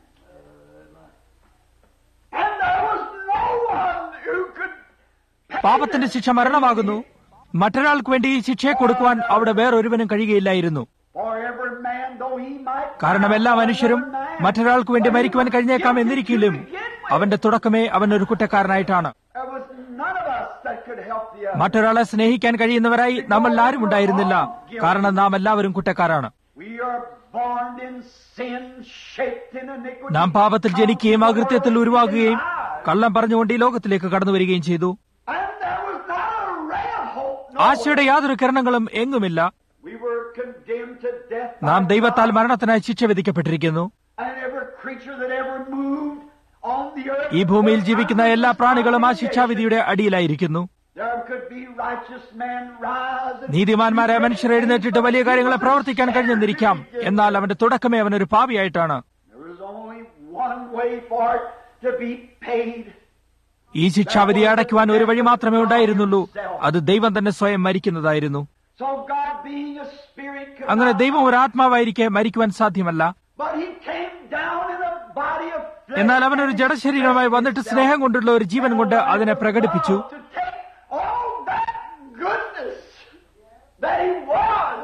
And there was no one who could pay പാപത്തിന്റെ ശിക്ഷ മരണമാകുന്നു മറ്റൊരാൾക്ക് വേണ്ടി ഈ ശിക്ഷയെ കൊടുക്കുവാൻ അവിടെ വേറൊരുവനും കഴിയുകയില്ലായിരുന്നു For every man, though he might കാരണം എല്ലാ മനുഷ്യരും മറ്റൊരാൾക്ക് വേണ്ടി മരിക്കുവാൻ കഴിഞ്ഞേക്കാം എന്നിരിക്കില്ലും അവന്റെ തുടക്കമേ അവൻ ഒരു കുറ്റക്കാരനായിട്ടാണ് There was none of us that could help the other. മറ്റൊരാളെ സ്നേഹിക്കാൻ കഴിയുന്നവരായി നമ്മൾ ആരും ഉണ്ടായിരുന്നില്ല കാരണം നാം എല്ലാവരും കുറ്റക്കാരാണ് We are born in sin, shaped in iniquity. നാം പാപത്തിൽ ജനിക്കുകയും അകൃത്യത്തിൽ ഉരുവാകുകയും കള്ളം പറഞ്ഞുകൊണ്ട് ഈ ലോകത്തിലേക്ക് കടന്നു വരികയും ചെയ്തു And there was not a ray of hope. No. ആശയുടെ യാതൊരു കിരണങ്ങളും എങ്ങുമില്ല We were condemned to death. by നാം ദൈവത്താൽ God. മരണത്തിനായി ശിക്ഷ വിധിക്കപ്പെട്ടിരിക്കുന്നു And every creature that ever moved on the earth. ഈ ഭൂമിയിൽ ജീവിക്കുന്ന എല്ലാ പ്രാണികളും ആ ശിക്ഷാവിധിയുടെ അടിയിലായിരിക്കുന്നു There could be righteous men rise and നീതിമാന്മാരായ മനുഷ്യർ എഴുന്നേറ്റിട്ട് വലിയ കാര്യങ്ങളെ പ്രവർത്തിക്കാൻ കഴിഞ്ഞെന്നിരിക്കാം എന്നാൽ അവന്റെ തുടക്കമേ അവനൊരു പാപിയായിട്ടാണ് There was only one way for it to be paid. ഈ ശിക്ഷാവിധി അടയ്ക്കുവാൻ ഒരു വഴി മാത്രമേ ഉണ്ടായിരുന്നുള്ളൂ അത് ദൈവം തന്നെ സ്വയം മരിക്കുന്നതായിരുന്നു So God being a spirit could അങ്ങനെ not- ദൈവം ഒരു ആത്മാവായിരിക്കെ മരിക്കുവാൻ സാധ്യമല്ല But he came down in a body of flesh. എന്നാൽ അവൻ ഒരു ജഡശരീരമായി വന്നിട്ട് സ്നേഹം കൊണ്ടുള്ള ഒരു ജീവൻ കൊണ്ട് അതിനെ പ്രകടിപ്പിച്ചു To take all that goodness that he was.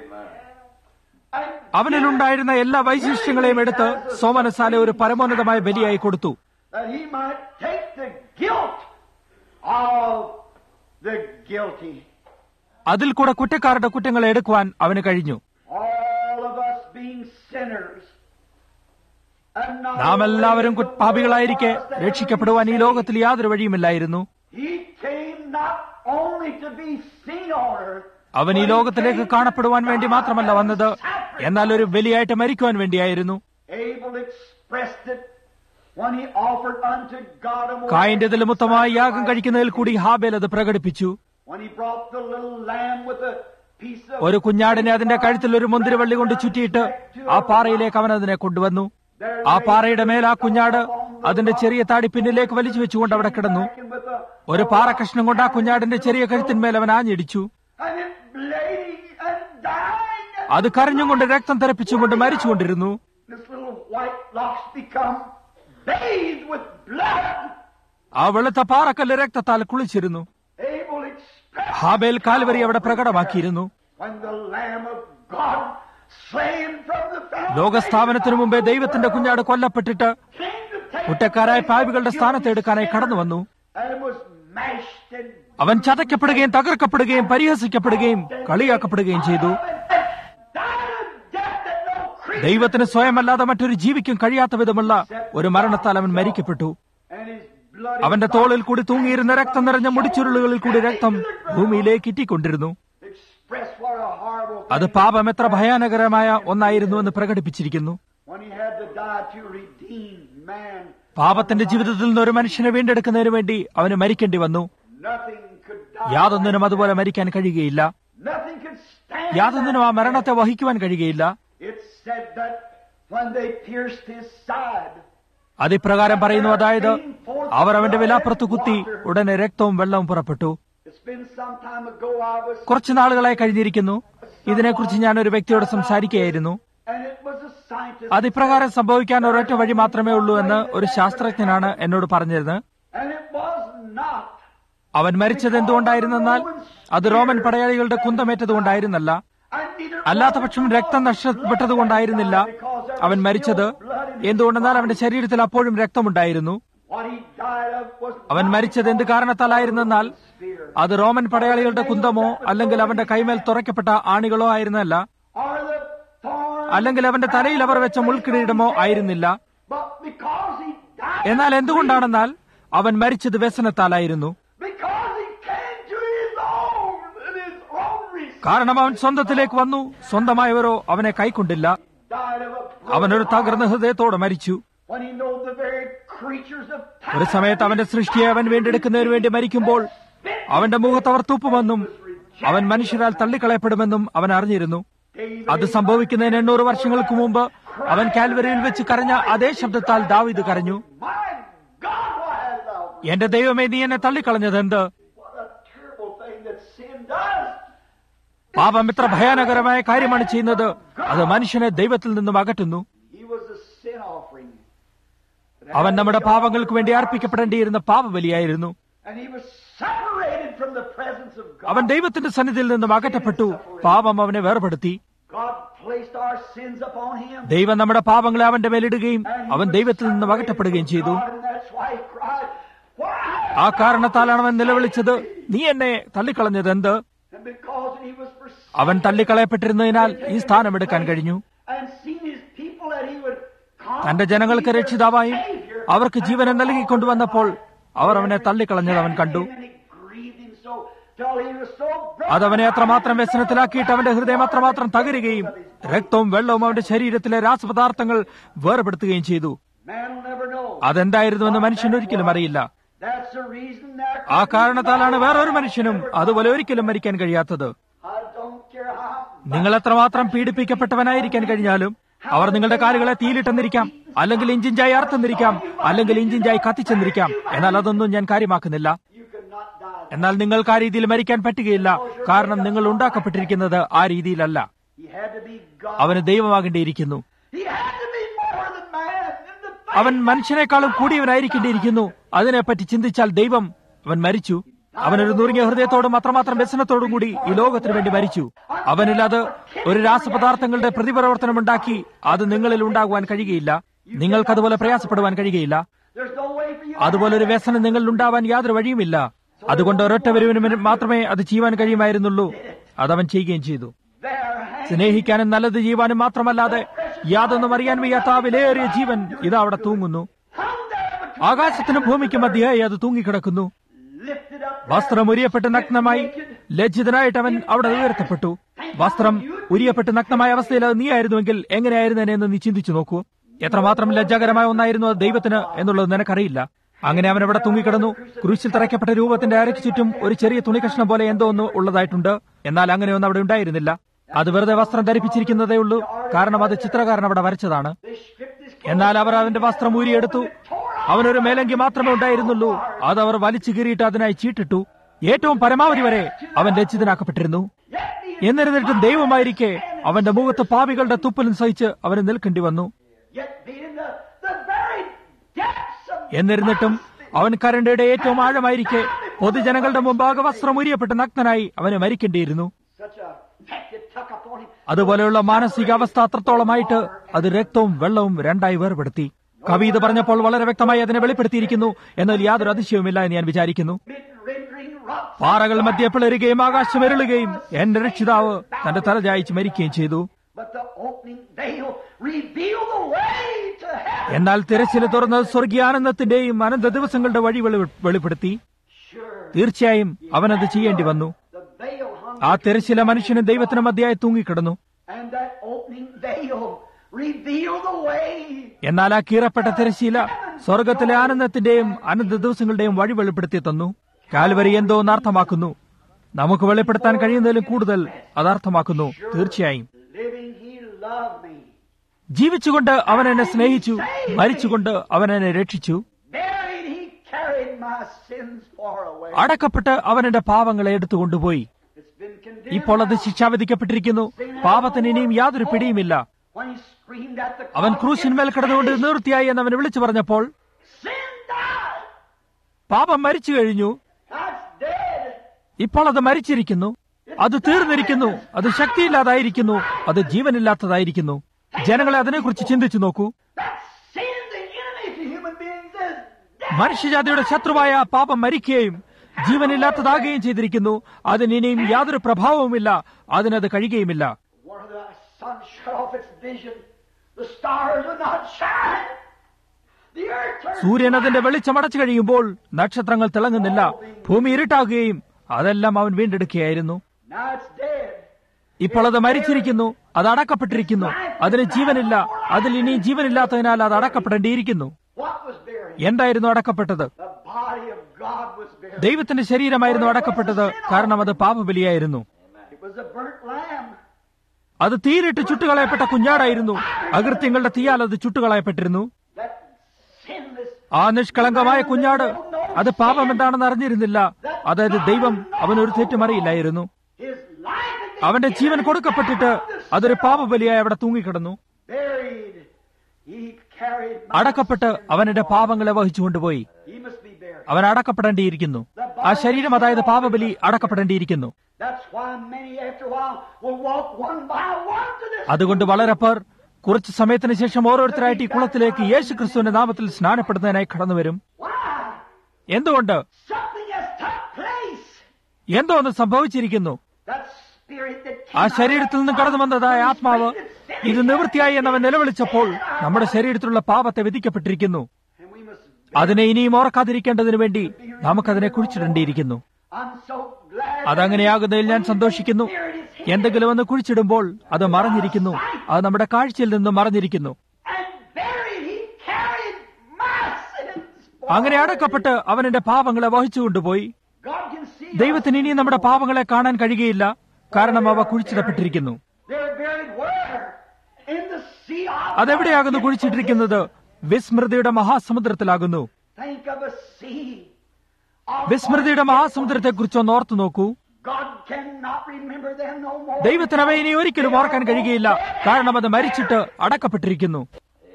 And അവനിലുണ്ടായിരുന്ന എല്ലാ വൈശിഷ്ട്യങ്ങളെയും എടുത്ത് സോമനസാലെ ഒരു പരമോന്നതമായ ബലിയായി കൊടുത്തു that he might take the guilt of the guilty. അതിൽ കൂടെ കുറ്റക്കാരുടെ കുറ്റങ്ങൾ എടുക്കുവാൻ അവന് കഴിഞ്ഞു All of us being sinners. And not നാം എല്ലാവരും a way കു- പാപികളായിരിക്കെ for us to ever രക്ഷിക്കപ്പെടുവാൻ ഈ be ലോകത്തിൽ യാതൊരു വഴിയുമില്ലായിരുന്നു saved. He came not only to be seen on earth, അവൻ ഈ ലോകത്തിലേക്ക് കാണപ്പെടുവാൻ വേണ്ടി മാത്രമല്ല വന്നത് എന്നാൽ ഒരു ബലിയായിട്ട് മരിക്കുവാൻ വേണ്ടിയായിരുന്നു Abel expressed it when he offered unto God a more കായന്റേതിലും ഉത്തമമായ യാഗം കഴിക്കുന്നതിൽ കൂടി ഹാബേൽ അത് പ്രകടിപ്പിച്ചു when he brought the little lamb with a piece of ഒരു കുഞ്ഞാടിനെ അതിന്റെ കഴുത്തിൽ ഒരു മുന്തിരിവള്ളി കൊണ്ട് ചുറ്റിയിട്ട് ആ പാറയിലേക്ക് അവൻ അതിനെ കൊണ്ടുവന്നു ആ പാറയുടെ മേൽ ആ കുഞ്ഞാട് അതിന്റെ ചെറിയ താടി പിന്നിലേക്ക് വലിച്ചു വെച്ചുകൊണ്ട് അവിടെ കിടന്നു and with a ഒരു പാറക്കഷ്ണം കൊണ്ട് ആ കുഞ്ഞാടിന്റെ ചെറിയ കഴുത്തിന്മേൽ അവൻ ആഞ്ഞിടിച്ചു and it bleeding and dying. അത് കരഞ്ഞും കൊണ്ട് രക്തം തെറിപ്പിച്ചും കൊണ്ട് മരിച്ചുകൊണ്ടിരുന്നു This little white locks become bathed with blood. ആ വെളുത്ത പാറക്കല്ല് രക്തത്താൽ കുളിച്ചിരുന്നു Abel expressed ഹാബേൽ കാൽവരി അവിടെ പ്രകടമാക്കിയിരുന്നു when the Lamb of God slain from the foundation ലോകസ്ഥാപനത്തിനു മുമ്പേ ദൈവത്തിന്റെ കുഞ്ഞാട് കൊല്ലപ്പെട്ടിട്ട് came to take കുറ്റക്കാരായ പാപികളുടെ സ്ഥാനത്ത് എടുക്കാനായി കടന്നു വന്നു and was mashed and അവൻ ചതയ്ക്കപ്പെടുകയും തകർക്കപ്പെടുകയും പരിഹസിക്കപ്പെടുകയും കളിയാക്കപ്പെടുകയും ചെയ്തു died a death that no creature ദൈവത്തിന് സ്വയമല്ലാതെ മറ്റൊരു ജീവിക്കും കഴിയാത്ത വിധമുള്ള ഒരു മരണത്താൽ അവൻ മരിക്കപ്പെട്ടു and his blood അവന്റെ തോളിൽ കൂടി തൂങ്ങിയിരുന്ന രക്തം നിറഞ്ഞ മുടിച്ചുരുളുകളിൽ കൂടി രക്തം ഭൂമിയിലേക്ക് ഇറ്റിക്കൊണ്ടിരുന്നു expressed what a horrible അത് thing പാപം എത്ര ഭയാനകരമായ ഒന്നായിരുന്നു എന്ന് പ്രകടിപ്പിച്ചിരിക്കുന്നു when he had to die to redeem man. പാപത്തിന്റെ ജീവിതത്തിൽ നിന്ന് ഒരു മനുഷ്യനെ വീണ്ടെടുക്കുന്നതിന് വേണ്ടി അവന് മരിക്കേണ്ടി വന്നു Nothing could die. യാതൊന്നിനും അതുപോലെ മരിക്കാൻ കഴിയുകയില്ല Nothing could stand. യാതൊന്നിനും ആ മരണത്തെ വഹിക്കുവാൻ കഴിയുകയില്ല It said that when they pierced his side, അതിപ്രകാരം പറയുന്നു അതായത് അവർ അവന്റെ വിലാപ്പുറത്ത് കുത്തി ഉടനെ രക്തവും വെള്ളവും പുറപ്പെട്ടു it's been some time ago I was, കുറച്ചു നാളുകളായി കഴിഞ്ഞിരിക്കുന്നു ഇതിനെക്കുറിച്ച് ഞാൻ ഒരു വ്യക്തിയോട് സംസാരിക്കുകയായിരുന്നു and it was a scientist, അത് ഇപ്രകാരം സംഭവിക്കാൻ ഒരൊറ്റ വഴി മാത്രമേ ഉള്ളൂ എന്ന് ഒരു ശാസ്ത്രജ്ഞനാണ് എന്നോട് പറഞ്ഞിരുന്നത് and it was not. അവൻ മരിച്ചത് എന്തുകൊണ്ടായിരുന്നെന്നാൽ അത് റോമൻ പടയാളികളുടെ കുന്തമേറ്റതുകൊണ്ടായിരുന്നല്ല And neither അല്ലാത്ത പക്ഷം രക്തം നഷ്ടപ്പെട്ടതുകൊണ്ടായിരുന്നില്ല അവൻ മരിച്ചത് എന്തുകൊണ്ടെന്നാൽ അവന്റെ ശരീരത്തിൽ അപ്പോഴും രക്തമുണ്ടായിരുന്നു what he died of was അവൻ മരിച്ചത് എന്ത് കാരണത്താലായിരുന്നെന്നാൽ fear, അത് റോമൻ പടയാളികളുടെ കുന്തമോ അല്ലെങ്കിൽ അവന്റെ കൈമേൽ തുറയ്ക്കപ്പെട്ട ആണികളോ ആയിരുന്നല്ല or the thorn, അല്ലെങ്കിൽ അവന്റെ തലയിൽ അവർ വെച്ച മുൾക്കിരീടമോ ആയിരുന്നില്ല but because he died, എന്നാൽ എന്തുകൊണ്ടാണെന്നാൽ അവൻ മരിച്ചത് വ്യസനത്താലായിരുന്നു because he came to his own, and his own reason, കാരണം അവൻ സ്വന്തത്തിലേക്ക് വന്നു സ്വന്തമായവരോ അവനെ കൈക്കൊണ്ടില്ല died of a അവനൊരു തകർന്ന ഹൃദയത്തോടെ മരിച്ചു when he knows the very creatures of ഒരു time സമയത്ത് അവന്റെ സൃഷ്ടിയെ അവൻ വീണ്ടെടുക്കുന്നതിന് വേണ്ടി മരിക്കുമ്പോൾ അവന്റെ മുഖത്ത് അവർ തുപ്പുമെന്നും അവൻ മനുഷ്യരാൽ തള്ളിക്കളയപ്പെടുമെന്നും അവൻ അറിഞ്ഞിരുന്നു David അത് സംഭവിക്കുന്നതിന് എണ്ണൂറ് വർഷങ്ങൾക്ക് മുമ്പ് അവൻ കാൽവരിയിൽ വെച്ച് കരഞ്ഞ അതേ ശബ്ദത്താൽ ദാവീദ് കരഞ്ഞു My God, why hast thou done? എന്റെ ദൈവമേ നീ എന്നെ തള്ളിക്കളഞ്ഞത് എന്ത് What a terrible thing that sin does. പാപം എത്ര ഭയാനകരമായ കാര്യമാണ് ചെയ്യുന്നത് അത് മനുഷ്യനെ ദൈവത്തിൽ നിന്നും അകറ്റുന്നു He was a sin offering. അവൻ നമ്മുടെ പാപങ്ങൾക്ക് വേണ്ടി അർപ്പിക്കപ്പെടേണ്ടിയിരുന്ന പാപബലിയായിരുന്നു And he was separated from the presence of God. അവൻ ദൈവത്തിന്റെ സന്നിധിയിൽ നിന്നും അകറ്റപ്പെട്ടു പാപം അവനെ വേർപെടുത്തി God placed our sins upon him. ദൈവം നമ്മുടെ പാപങ്ങളെ അവന്റെ മേലിടുകയും അവൻ ദൈവത്തിൽ നിന്നും അകറ്റപ്പെടുകയും ചെയ്തു God, and that's why he cried, Why? ആ കാരണത്താലാണ് അവൻ നിലവിളിച്ചത് നീ എന്നെ തള്ളിക്കളഞ്ഞത് എന്ത് And because he was forsaken അവൻ തള്ളിക്കളയപ്പെട്ടിരുന്നതിനാൽ ഈ സ്ഥാനമെടുക്കാൻ കഴിഞ്ഞു and seen his people that he would come തന്റെ ജനങ്ങൾക്ക് രക്ഷിതാവായും അവർക്ക് ജീവനെ നൽകിക്കൊണ്ടുവന്നപ്പോൾ അവർ അവനെ തള്ളിക്കളഞ്ഞത് അവൻ കണ്ടു And it grieved him so till he was so അതവനെ അത്രമാത്രം വ്യസനത്തിലാക്കിയിട്ട് അവന്റെ ഹൃദയം അത്രമാത്രം തകരുകയും രക്തവും വെള്ളവും അവന്റെ ശരീരത്തിലെ രാസപദാർത്ഥങ്ങൾ വേർപെടുത്തുകയും ചെയ്തു Man will never know. അതെന്തായിരുന്നുവെന്ന് മനുഷ്യൻ ഒരിക്കലും അറിയില്ല That's the reason there ആ കാരണത്താലാണ് വേറൊരു മനുഷ്യനും അതുപോലെ ഒരിക്കലും മരിക്കാൻ കഴിയാത്തത് I don't care how നിങ്ങൾ എത്രമാത്രം പീഡിപ്പിക്കപ്പെട്ടവനായിരിക്കാൻ കഴിഞ്ഞാലും അവർ നിങ്ങളുടെ കാലുകളെ തീയിലിട്ടെന്നിരിക്കാം അല്ലെങ്കിൽ ഇഞ്ചിഞ്ചായി അറുത്തെന്നിരിക്കാം അല്ലെങ്കിൽ ഇഞ്ചിഞ്ചായി കത്തിച്ചെന്നിരിക്കാം എന്നാൽ അതൊന്നും ഞാൻ കാര്യമാക്കുന്നില്ല you cannot die. എന്നാൽ നിങ്ങൾക്ക് ആ രീതിയിൽ മരിക്കാൻ പറ്റുകയില്ല കാരണം നിങ്ങൾ ഉണ്ടാക്കപ്പെട്ടിരിക്കുന്നത് ആ രീതിയിലല്ല He had to be God. അവന് ദൈവമാകേണ്ടിയിരിക്കുന്നു He had to be more than man. In the അവൻ മനുഷ്യനേക്കാളും കൂടിയവനായിരിക്കേണ്ടിയിരിക്കുന്നു അതിനെപ്പറ്റി ചിന്തിച്ചാൽ ദൈവം അവൻ മരിച്ചു അവനൊരു നുറുങ്ങിയ ഹൃദയത്തോടും അത്രമാത്രം വ്യസനത്തോടും കൂടി ഈ ലോകത്തിന് വേണ്ടി മരിച്ചു അവനിൽ അത് ഒരു രാസപദാർത്ഥങ്ങളുടെ പ്രതിപ്രവർത്തനം ഉണ്ടാക്കി അത് നിങ്ങളിൽ ഉണ്ടാകുവാൻ കഴിയുകയില്ല നിങ്ങൾക്കതുപോലെ പ്രയാസപ്പെടുവാൻ കഴിയുകയില്ല There's no way for you. അതുപോലെ ഒരു വ്യസനം നിങ്ങളിൽ ഉണ്ടാവാൻ യാതൊരു വഴിയുമില്ല അതുകൊണ്ട് ഒരൊറ്റ വരുവിന് മാത്രമേ അത് ചെയ്യുവാൻ കഴിയുമായിരുന്നുള്ളൂ അതവൻ ചെയ്യുകയും ചെയ്തു There hang സ്നേഹിക്കാനും നല്ലത് ചെയ്യുവാനും മാത്രമല്ലാതെ യാതൊന്നും അറിയാൻ വയ്യാത്ത ആ വിലയേറിയ ജീവൻ ഇതാ അവിടെ തൂങ്ങുന്നു hung there between ആകാശത്തിനും ഭൂമിക്കും മധ്യയായി അത് തൂങ്ങിക്കിടക്കുന്നു lifted up. വസ്ത്രം ഉരിയപ്പെട്ട് നഗ്നമായി ലജ്ജിതനായിട്ട് അവൻ അവിടെ ഉയർത്തപ്പെട്ടു വസ്ത്രം ഉരിയപ്പെട്ട് നഗ്നമായ അവസ്ഥയിൽ അത് നീയായിരുന്നുവെങ്കിൽ എങ്ങനെയായിരുന്നേനെ എന്ന് നീ ചിന്തിച്ചു നോക്കൂ എത്രമാത്രം ലജ്ജാകരമായ ഒന്നായിരുന്നു അത് ദൈവത്തിന് എന്നുള്ളത് നിനക്കറിയില്ല അങ്ങനെ അവൻ അവിടെ തൂങ്ങിക്കിടന്നു ക്രൂശിൽ തറയ്ക്കപ്പെട്ട രൂപത്തിന്റെ അരയ്ക്ക് ചുറ്റും ഒരു ചെറിയ തുണികഷ്ണം പോലെ എന്തോ ഒന്ന് ഉള്ളതായിട്ടുണ്ട് എന്നാൽ അങ്ങനെയൊന്നും അവിടെ ഉണ്ടായിരുന്നില്ല അത് വെറുതെ വസ്ത്രം ധരിപ്പിച്ചിരിക്കുന്നതേ ഉള്ളൂ കാരണം അത് ചിത്രകാരൻ അവിടെ വരച്ചതാണ് They stripped his എന്നാൽ അവർ അവന്റെ വസ്ത്രം ഊരിയെടുത്തു അവനൊരു മേലങ്കി മാത്രമേ ഉണ്ടായിരുന്നുള്ളൂ അത് അവർ വലിച്ചു കീറിയിട്ട് അതിനായി ചീട്ടിട്ടു ഏറ്റവും പരമാവധി വരെ അവൻ ലജ്ജിതനാക്കപ്പെട്ടിരുന്നു Yet he എന്നിരുന്നിട്ടും ദൈവമായിരിക്കെ അവന്റെ മുഖത്ത് പാപികളുടെ തുപ്പലും സഹിച്ച് അവന് നിൽക്കേണ്ടി വന്നു yet being in the, the very depths of എന്നിരുന്നിട്ടും അവൻ കരണ്ടയുടെ ഏറ്റവും ആഴമായിരിക്കെ പൊതുജനങ്ങളുടെ മുമ്പാകെ വസ്ത്രം ഉരിയപ്പെട്ട് നഗ്നനായി അവന് മരിക്കേണ്ടിയിരുന്നു such a effect it took upon him. അതുപോലെയുള്ള മാനസികാവസ്ഥ അത്രത്തോളമായിട്ട് അത് രക്തവും വെള്ളവും രണ്ടായി വേർപെടുത്തി കവി ഇത് പറഞ്ഞപ്പോൾ വളരെ വ്യക്തമായി അതിനെ വെളിപ്പെടുത്തിയിരിക്കുന്നു എന്നാൽ യാതൊരു അതിശയവുമില്ല എന്ന് ഞാൻ വിചാരിക്കുന്നു Mid rendering rocks. പാറകൾ മധ്യ പിളരുകയും ആകാശം എരുളുകയും എന്റെ രക്ഷിതാവ് തന്റെ തല ചായച്ച് മരിക്കുകയും ചെയ്തു But the opening veil revealed the way to heaven. എന്നാൽ തിരച്ചിൽ തുറന്നത് സ്വർഗീയാനന്ദത്തിന്റെയും അനന്ത ദിവസങ്ങളുടെ വഴി വെളി- വെളിപ്പെടുത്തി Sure, തീർച്ചയായും അവനത് ചെയ്യേണ്ടി വന്നു the veil hung ആ തിരച്ചില മനുഷ്യനും ദൈവത്തിന് മധ്യയായി തൂങ്ങിക്കിടന്നു and that opening veil revealed the way. എന്നാൽ ആ കീറപ്പെട്ട തിരശീല സ്വർഗത്തിലെ ആനന്ദത്തിന്റെയും അനന്ത ദിവസങ്ങളുടെയും വഴി വെളിപ്പെടുത്തി തന്നു കാൽവരി എന്തോ എന്ന് അർത്ഥമാക്കുന്നു നമുക്ക് വെളിപ്പെടുത്താൻ കഴിയുന്നതിലും കൂടുതൽ അത് അർത്ഥമാക്കുന്നു തീർച്ചയായും Living, he loved me. ജീവിച്ചുകൊണ്ട് അവൻ എന്നെ സ്നേഹിച്ചു മരിച്ചുകൊണ്ട് അവൻ എന്നെ രക്ഷിച്ചു Buried, he carried my my sins far away. അടക്കപ്പെട്ട് അവൻ എന്റെ പാവങ്ങളെ എടുത്തുകൊണ്ടുപോയി It's been condemned. ഇപ്പോൾ അത് now. ശിക്ഷാവിധിക്കപ്പെട്ടിരിക്കുന്നു പാപത്തിന് ഇനിയും യാതൊരു പിടിയുമില്ല When he screamed at the അവൻ cross, ക്രൂശിന്മേൽ കിടന്നുകൊണ്ട് നിർത്തിയായി എന്ന് അവൻ വിളിച്ചു പറഞ്ഞപ്പോൾ Sin died. പാപം മരിച്ചു കഴിഞ്ഞു That's dead. ഇപ്പോൾ അത് മരിച്ചിരിക്കുന്നു അത് തീർന്നിരിക്കുന്നു അത് ശക്തിയില്ലാതായിരിക്കുന്നു അത് ജീവനില്ലാത്തതായിരിക്കുന്നു ജനങ്ങളെ അതിനെക്കുറിച്ച് ചിന്തിച്ചു നോക്കൂ That sin, the enemy to human beings, is dead. മനുഷ്യജാതിയുടെ ശത്രുവായ ആ പാപം മരിക്കുകയും ജീവനില്ലാത്തതാകുകയും ചെയ്തിരിക്കുന്നു അതിന് ഇനിയും യാതൊരു പ്രഭാവവുമില്ല അതിനത് കഴിയുകയുമില്ല One of the sun shut off its vision. The stars would not shine. The earth turned സൂര്യൻ അതിന്റെ വെളിച്ചം അടച്ചു കഴിയുമ്പോൾ നക്ഷത്രങ്ങൾ തിളങ്ങുന്നില്ല ഭൂമി ഇരുട്ടാകുകയും അതെല്ലാം അവൻ വീണ്ടെടുക്കുകയായിരുന്നു Now it's dead. ഇപ്പോൾ അത് മരിച്ചിരിക്കുന്നു അത് അടക്കപ്പെട്ടിരിക്കുന്നു അതിന് ജീവനില്ല അതിൽ ഇനി ജീവനില്ലാത്തതിനാൽ അത് അടക്കപ്പെടേണ്ടിയിരിക്കുന്നു What was buried? എന്തായിരുന്നു അടക്കപ്പെട്ടത് The body of God was buried. ദൈവത്തിന്റെ ശരീരമായിരുന്നു അടക്കപ്പെട്ടത് കാരണം അത് പാപബലിയായിരുന്നു It was a burnt lamb. അത് തീരിട്ട് ചുട്ടുകളയപ്പെട്ട കുഞ്ഞാടായിരുന്നു അകൃത്യങ്ങളുടെ തീയാൽ അത് ചുട്ടുകളയപ്പെട്ടിരുന്നു That sinless. ആ നിഷ്കളങ്കമായ കുഞ്ഞാട് അത് പാപം എന്താണെന്ന് അറിഞ്ഞിരുന്നില്ല അതായത് ദൈവം അവനൊരു തെറ്റുമറിയില്ലായിരുന്നു His life had been അവന്റെ ജീവൻ കൊടുക്കപ്പെട്ടിട്ട് അതൊരു പാപബലിയായി അവിടെ തൂങ്ങിക്കിടന്നു buried. He carried my അടക്കപ്പെട്ട് അവൻ എന്റെ പാപങ്ങളെ വഹിച്ചു കൊണ്ടുപോയി He must be buried. അവൻ അടക്കപ്പെടേണ്ടിയിരിക്കുന്നു ആ ശരീരം അതായത് പാപബലി അടക്കപ്പെടേണ്ടിയിരിക്കുന്നു That's why many after a while will walk one by one to this. അതുകൊണ്ട് വളരെ പേർ കുറച്ചു സമയത്തിന് ശേഷം ഓരോരുത്തരായിട്ട് ഈ കുളത്തിലേക്ക് യേശു ക്രിസ്തുവിന്റെ നാമത്തിൽ സ്നാനപ്പെടുന്നതിനായി കടന്നു വരും Why? എന്തുകൊണ്ട് Something has took place. എന്തോ ഒന്ന് സംഭവിച്ചിരിക്കുന്നു That spirit that ആ came out ശരീരത്തിൽ നിന്നും കടന്നു വന്നതായ ആത്മാവ് ഇത് നിവൃത്തിയായി എന്നവൻ നിലവിളിച്ചപ്പോൾ നമ്മുടെ ശരീരത്തിലുള്ള പാപത്തെ വിധിക്കപ്പെട്ടിരിക്കുന്നു And we must. അതിനെ ഇനിയും ഓർക്കാതിരിക്കേണ്ടതിനു വേണ്ടി നമുക്കതിനെ കുഴിച്ചിടേണ്ടിയിരിക്കുന്നു I'm so glad. അതങ്ങനെയാകുന്നതിൽ ഞാൻ സന്തോഷിക്കുന്നു എന്തെങ്കിലും ഒന്ന് കുഴിച്ചിടുമ്പോൾ അത് മറഞ്ഞിരിക്കുന്നു അത് നമ്മുടെ കാഴ്ചയിൽ നിന്ന് മറഞ്ഞിരിക്കുന്നു And buried, he carried my sins. അങ്ങനെ അടക്കപ്പെട്ട് അവൻ എന്റെ പാപങ്ങളെ വഹിച്ചു കൊണ്ടുപോയി God can see. ദൈവത്തിന് ഇനി നമ്മുടെ പാപങ്ങളെ കാണാൻ കഴിയുകയില്ല കാരണം അവ കുഴിച്ചിടപ്പെട്ടിരിക്കുന്നു They're buried where? In the sea of. അതെവിടെയാകുന്നു കുഴിച്ചിട്ടിരിക്കുന്നത് വിസ്മൃതിയുടെ മഹാസമുദ്രത്തിലാകുന്നു Think of a sea. of വിസ്മൃതിയുടെ മഹാസമുദ്രത്തെക്കുറിച്ച് ഒന്ന് ഓർത്തു നോക്കൂ God cannot remember them no more. ദൈവത്തിന് അവ ഇനി ഒരിക്കലും ഓർക്കാൻ കഴിയുകയില്ല കാരണം അത് മരിച്ചിട്ട് അടക്കപ്പെട്ടിരിക്കുന്നു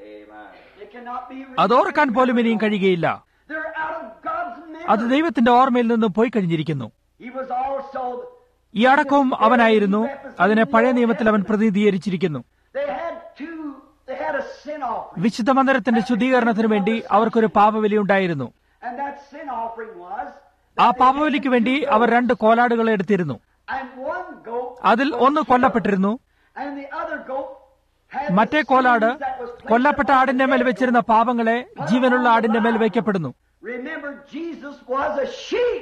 It cannot be. അത് ഓർക്കാൻ പോലും ഇനിയും കഴിയുകയില്ല They're out of God's അത് memory. ദൈവത്തിന്റെ ഓർമ്മയിൽ നിന്നും പോയി കഴിഞ്ഞിരിക്കുന്നു He was also. ഈ അടക്കവും അവനായിരുന്നു അതിനെ പഴയ നിയമത്തിൽ അവൻ പ്രതിനിധീകരിച്ചിരിക്കുന്നു They had two. They had a sin offering, വിശുദ്ധ മന്ദിരത്തിന്റെ ശുദ്ധീകരണത്തിന് വേണ്ടി അവർക്കൊരു പാപബലി ഉണ്ടായിരുന്നു and that sin offering was. ആ പാപബലിക്ക് വേണ്ടി അവർ രണ്ട് കോലാടുകളെ എടുത്തിരുന്നു And one goat. അതിൽ ഒന്ന് കൊല്ലപ്പെട്ടിരുന്നു And the other goat had. മറ്റേ the കോലാട് sins that was placed കൊല്ലപ്പെട്ട upon ആടിന്റെ the മേൽ dead വെച്ചിരുന്ന പാപങ്ങളെ ജീവനുള്ള ആടിന്റെ മേൽ വയ്ക്കപ്പെടുന്നു Remember, Jesus was a sheep.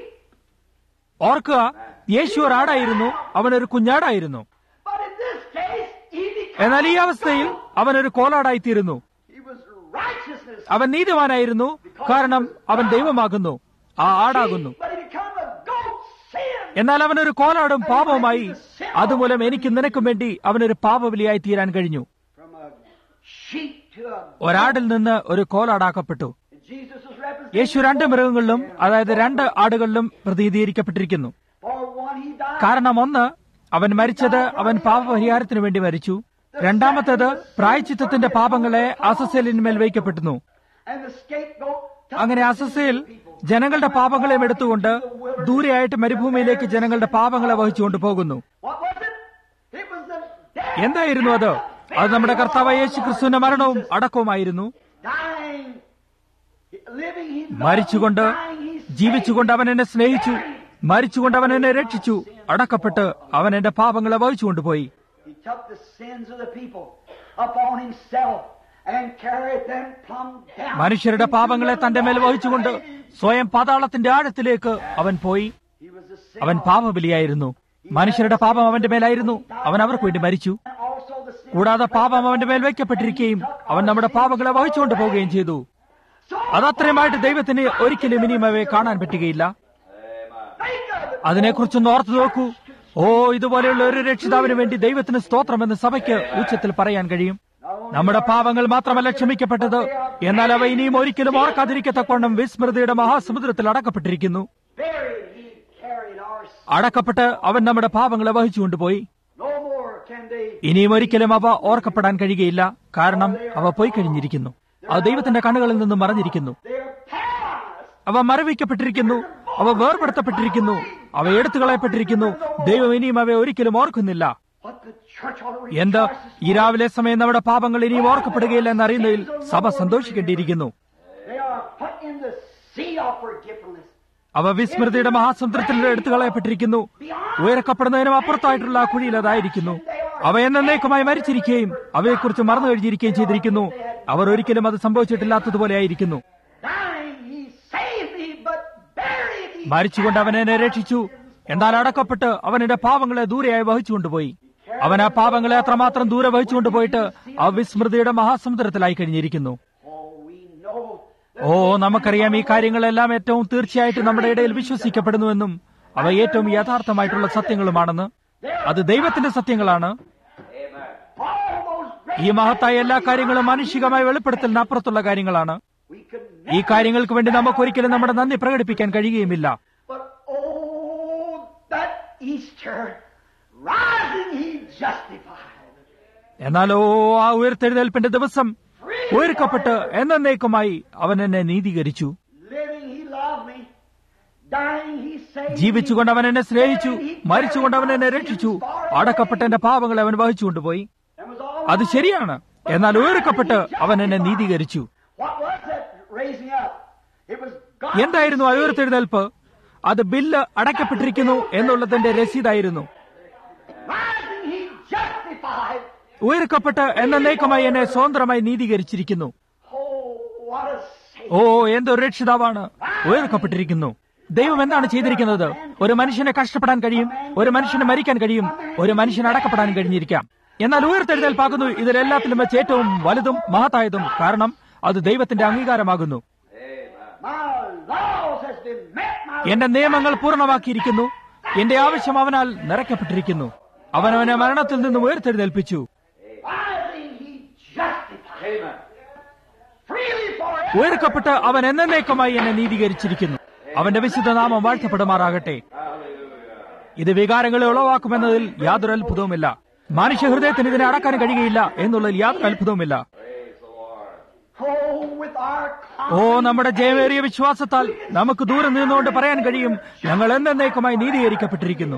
ഓർക്കുക യേശു ഒരു ആടായിരുന്നു അവനൊരു കുഞ്ഞാടായിരുന്നു But in this case, he became. എന്നാൽ ഈ അവസ്ഥയിൽ അവനൊരു കോലാടായിത്തീരുന്നു He was righteousness. അവൻ നീതിമാനായിരുന്നു കാരണം അവൻ ദൈവമാകുന്നു ആ ആടാകുന്നു But he became a goat sin. എന്നാൽ അവനൊരു കോലാടും പാപവുമായി അതുമൂലം എനിക്ക് നിനക്കും വേണ്ടി അവനൊരു പാപബലിയായി തീരാൻ കഴിഞ്ഞു From a sheep to a. ഒരാടിൽ നിന്ന് ഒരു കോലാടാക്കപ്പെട്ടു Jesus was represented. യേശു രണ്ട് മൃഗങ്ങളിലും അതായത് രണ്ട് ആടുകളിലും പ്രതിനിധീകരിക്കപ്പെട്ടിരിക്കുന്നു For one, he died. കാരണം ഒന്ന് അവൻ മരിച്ചത് അവൻ പാപപരിഹാരത്തിനു വേണ്ടി മരിച്ചു രണ്ടാമത്തേത് പ്രായച്ചിത്തത്തിന്റെ പാപങ്ങളെ അസസേലിന്മേൽ വയ്ക്കപ്പെട്ടുന്നു And the scapegoat. took അങ്ങനെ the Azazel sins of people. ജനങ്ങളുടെ പാപങ്ങളെയും എടുത്തുകൊണ്ട് ദൂരെയായിട്ട് മരുഭൂമിയിലേക്ക് ജനങ്ങളുടെ പാപങ്ങളെ വഹിച്ചുകൊണ്ട് പോകുന്നു What was it? It was the death. എന്തായിരുന്നു അത് അത് നമ്മുടെ കർത്താവായ യേശു ക്രിസ്തുവിന്റെ മരണവും അടക്കവുമായിരുന്നു Dying. Living, he loved മരിച്ചുകൊണ്ട് me. Dying, he saved ജീവിച്ചുകൊണ്ട് അവൻ എന്നെ സ്നേഹിച്ചു മരിച്ചുകൊണ്ട് അവൻ എന്നെ രക്ഷിച്ചു അടക്കപ്പെട്ട് അവൻ എന്റെ പാപങ്ങളെ വഹിച്ചുകൊണ്ടുപോയി He took the sins of the people upon himself and carried them plumb down. മനുഷ്യരുടെ പാപങ്ങളെ തന്റെ മേൽ വഹിച്ചുകൊണ്ട് സ്വയം പാതാളത്തിന്റെ ആഴത്തിലേക്ക് അവൻ പോയി He was the sin അവൻ പാപബലിയായിരുന്നു മനുഷ്യരുടെ പാപം അവന്റെ മേലായിരുന്നു അവൻ അവർക്ക് വേണ്ടി മരിച്ചു and also the sin. കൂടാതെ പാപം അവന്റെ മേൽ വയ്ക്കപ്പെട്ടിരിക്കുകയും അവൻ നമ്മുടെ പാപങ്ങളെ വഹിച്ചുകൊണ്ട് പോവുകയും ചെയ്തു So അതത്രയുമായിട്ട് ദൈവത്തിന് ഒരിക്കലും ഇനിയും അവയെ കാണാൻ പറ്റുകയില്ല think of it. അതിനെക്കുറിച്ചൊന്ന് ഓർത്തു നോക്കൂ ഓ ഇതുപോലെയുള്ള ഒരു രക്ഷിതാവിന് വേണ്ടി ദൈവത്തിന് സ്തോത്രമെന്ന് സഭയ്ക്ക് ഉച്ചത്തിൽ പറയാൻ കഴിയും നമ്മുടെ പാപങ്ങൾ മാത്രമല്ല ക്ഷമിക്കപ്പെട്ടത് എന്നാൽ അവ ഇനിയും ഒരിക്കലും ഓർക്കാതിരിക്കത്തക്കോണം വിസ്മൃതിയുടെ മഹാസമുദ്രത്തിൽ അടക്കപ്പെട്ടിരിക്കുന്നു Buried, he carried our sin. അടക്കപ്പെട്ട് അവൻ നമ്മുടെ പാപങ്ങളെ വഹിച്ചുകൊണ്ടുപോയി No more can they. ഇനിയും ഒരിക്കലും അവ ഓർക്കപ്പെടാൻ കഴിയുകയില്ല കാരണം അവ പോയി കഴിഞ്ഞിരിക്കുന്നു അത് ദൈവത്തിന്റെ കണ്ണുകളിൽ നിന്ന് മറഞ്ഞിരിക്കുന്നു They are paralyzed. അവ മരവിക്കപ്പെട്ടിരിക്കുന്നു അവ വേർപെടുത്തപ്പെട്ടിരിക്കുന്നു അവ എടുത്തു കളയപ്പെട്ടിരിക്കുന്നു ദൈവം ഇനിയും അവയെ ഒരിക്കലും ഓർക്കുന്നില്ല What the church ought to എന്ത് rejoice this ഈ രാവിലെ സമയം നമ്മുടെ പാപങ്ങൾ ഇനിയും ഓർക്കപ്പെടുകയില്ല എന്നറിയുന്നതിൽ സഭ സന്തോഷിക്കേണ്ടിയിരിക്കുന്നു They are put in the sea of forgetfulness. അവ വിസ്മൃതിയുടെ മഹാസമുദ്രത്തിൽ എടുത്തു കളയപ്പെട്ടിരിക്കുന്നു ഉയരക്കപ്പെടുന്നതിനും അപ്പുറത്തായിട്ടുള്ള ആ കുഴിയിൽ അതായിരിക്കുന്നു അവ എന്നേക്കുമായി മരിച്ചിരിക്കുകയും അവയെക്കുറിച്ച് മറന്നു കഴിഞ്ഞിരിക്കുകയും ചെയ്തിരിക്കുന്നു അവർ ഒരിക്കലും അത് സംഭവിച്ചിട്ടില്ലാത്തതുപോലെ ആയിരിക്കുന്നു Dying, he saved me, but buried he. മരിച്ചുകൊണ്ട് അവൻ എന്നെ രക്ഷിച്ചു എന്നാൽ അടക്കപ്പെട്ട് അവൻ എന്റെ പാവങ്ങളെ ദൂരെയായി വഹിച്ചുകൊണ്ടുപോയി അവൻ ആ പാപങ്ങളെ അത്രമാത്രം ദൂരെ വഹിച്ചുകൊണ്ടുപോയിട്ട് ആ വിസ്മൃതിയുടെ മഹാസമുദ്രത്തിലായി കഴിഞ്ഞിരിക്കുന്നു Oh, we know ഓ നമുക്കറിയാം ഈ കാര്യങ്ങളെല്ലാം ഏറ്റവും തീർച്ചയായിട്ടും നമ്മുടെ ഇടയിൽ വിശ്വസിക്കപ്പെടുന്നുവെന്നും അവ ഏറ്റവും യഥാർത്ഥമായിട്ടുള്ള സത്യങ്ങളുമാണെന്ന് അത് ദൈവത്തിന്റെ സത്യങ്ങളാണ് all those great. ഈ മഹത്തായ എല്ലാ കാര്യങ്ങളും മാനുഷികമായ വെളിപ്പെടുത്തലിന് അപ്പുറത്തുള്ള കാര്യങ്ങളാണ് We could ഈ never. കാര്യങ്ങൾക്ക് വേണ്ടി നമുക്ക് ഒരിക്കലും നമ്മുടെ നന്ദി പ്രകടിപ്പിക്കാൻ കഴിയുകയുമില്ല But oh, that Easter rising, he justified. എന്നാലോ ആ ഉയർത്തെഴുന്നേൽപ്പിന്റെ ദിവസം ഉയർക്കപ്പെട്ട് എന്നേക്കുമായി അവൻ എന്നെ നീതീകരിച്ചു Living, he loved me. Dying, he saved me. ജീവിച്ചുകൊണ്ട് അവൻ എന്നെ സ്നേഹിച്ചു മരിച്ചുകൊണ്ട് അവൻ എന്നെ രക്ഷിച്ചു അടക്കപ്പെട്ട എന്റെ പാപങ്ങളെ അവൻ വഹിച്ചുകൊണ്ടുപോയി That was all അത് ശരിയാണ് എന്നാൽ ഉയർക്കപ്പെട്ട് അവൻ എന്നെ നീതീകരിച്ചു What was that raising up? It was God. എന്തായിരുന്നു ആ ഉയർത്തെഴുന്നേൽപ്പ് അത് ബില്ല് അടയ്ക്കപ്പെട്ടിരിക്കുന്നു എന്നുള്ളതിന്റെ രസീതായിരുന്നു Rising, he justified. ഉയർക്കപ്പെട്ട് എന്നേക്കുമായി എന്നെ സ്വതന്ത്രമായി നീതീകരിച്ചിരിക്കുന്നു Oh, what a Savior. ഓ എന്തൊരു രക്ഷിതാവാണ് ഉയർക്കപ്പെട്ടിരിക്കുന്നു ദൈവം എന്താണ് ചെയ്തിരിക്കുന്നത് ഒരു മനുഷ്യനെ കഷ്ടപ്പെടാൻ കഴിയും ഒരു മനുഷ്യന് മരിക്കാൻ കഴിയും ഒരു മനുഷ്യന് അടക്കപ്പെടാൻ കഴിഞ്ഞിരിക്കാം എന്നാൽ ഉയർത്തെഴുന്നേൽപ്പാകുന്നു ഇതിലെല്ലാത്തിലും വെച്ച് ഏറ്റവും വലുതും മഹത്തായതും കാരണം അത് ദൈവത്തിന്റെ അംഗീകാരമാകുന്നു My laws has been met. My എന്റെ നിയമങ്ങൾ പൂർണ്ണമാക്കിയിരിക്കുന്നു എന്റെ ആവശ്യം അവനാൽ നിറയ്ക്കപ്പെട്ടിരിക്കുന്നു അവൻ അവനെ മരണത്തിൽ നിന്ന് ഉയർത്തെഴുന്നേൽപ്പിച്ചു rising, he justified. Freely forever. ഉയർക്കപ്പെട്ട് അവൻ എന്നേക്കുമായി എന്നെ നീതീകരിച്ചിരിക്കുന്നു അവന്റെ വിശുദ്ധ നാമം വാഴ്ത്തപ്പെടുമാറാകട്ടെ ഇത് വികാരങ്ങളെ ഉളവാക്കുമെന്നതിൽ യാതൊരു അത്ഭുതവുമില്ല മനുഷ്യ ഹൃദയത്തിന് ഇതിനെ അടക്കാൻ കഴിയുകയില്ല എന്നുള്ളതിൽ യാതൊരു അത്ഭുതവുമില്ല Oh, with our ഓ നമ്മുടെ ജയമേറിയ വിശ്വാസത്താൽ നമുക്ക് ദൂരെ നിന്നുകൊണ്ട് പറയാൻ കഴിയും ഞങ്ങൾ എന്നേക്കുമായി നീതീകരിക്കപ്പെട്ടിരിക്കുന്നു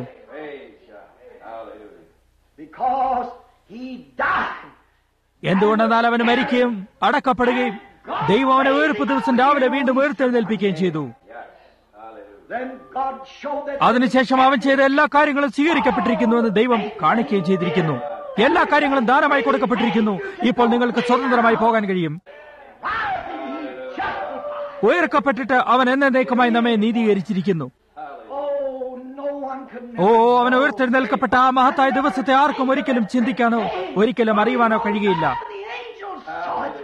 because he died. എന്തുകൊണ്ടെന്നാൽ അവന് മരിക്കുകയും അടക്കപ്പെടുകയും ദൈവം അവനെ ഉയർപ്പ് ദിവസം രാവിലെ വീണ്ടും ഉയർത്തെഴുന്നേൽപ്പിക്കുകയും ചെയ്തു Then God showed that അതിനുശേഷം അവൻ ചെയ്ത എല്ലാ കാര്യങ്ങളും സ്വീകരിക്കപ്പെട്ടിരിക്കുന്നുവെന്ന് ദൈവം കാണിക്കുകയും ചെയ്തിരിക്കുന്നു എല്ലാ കാര്യങ്ങളും ദാനമായി കൊടുക്കപ്പെട്ടിരിക്കുന്നു ഇപ്പോൾ നിങ്ങൾക്ക് സ്വതന്ത്രമായി പോകാൻ കഴിയും rising, he justified. ഉയർക്കപ്പെട്ടിട്ട് അവൻ എന്നേക്കുമായി നമ്മെ നീതീകരിച്ചിരിക്കുന്നു Oh, no one could oh never. അവൻ ഉയർത്തെഴുന്നേൽക്കപ്പെട്ട ആ മഹത്തായ ദിവസത്തെ ആർക്കും ഒരിക്കലും ചിന്തിക്കാനോ ഒരിക്കലും അറിയുവാനോ കഴിയുകയില്ല The angels saw it.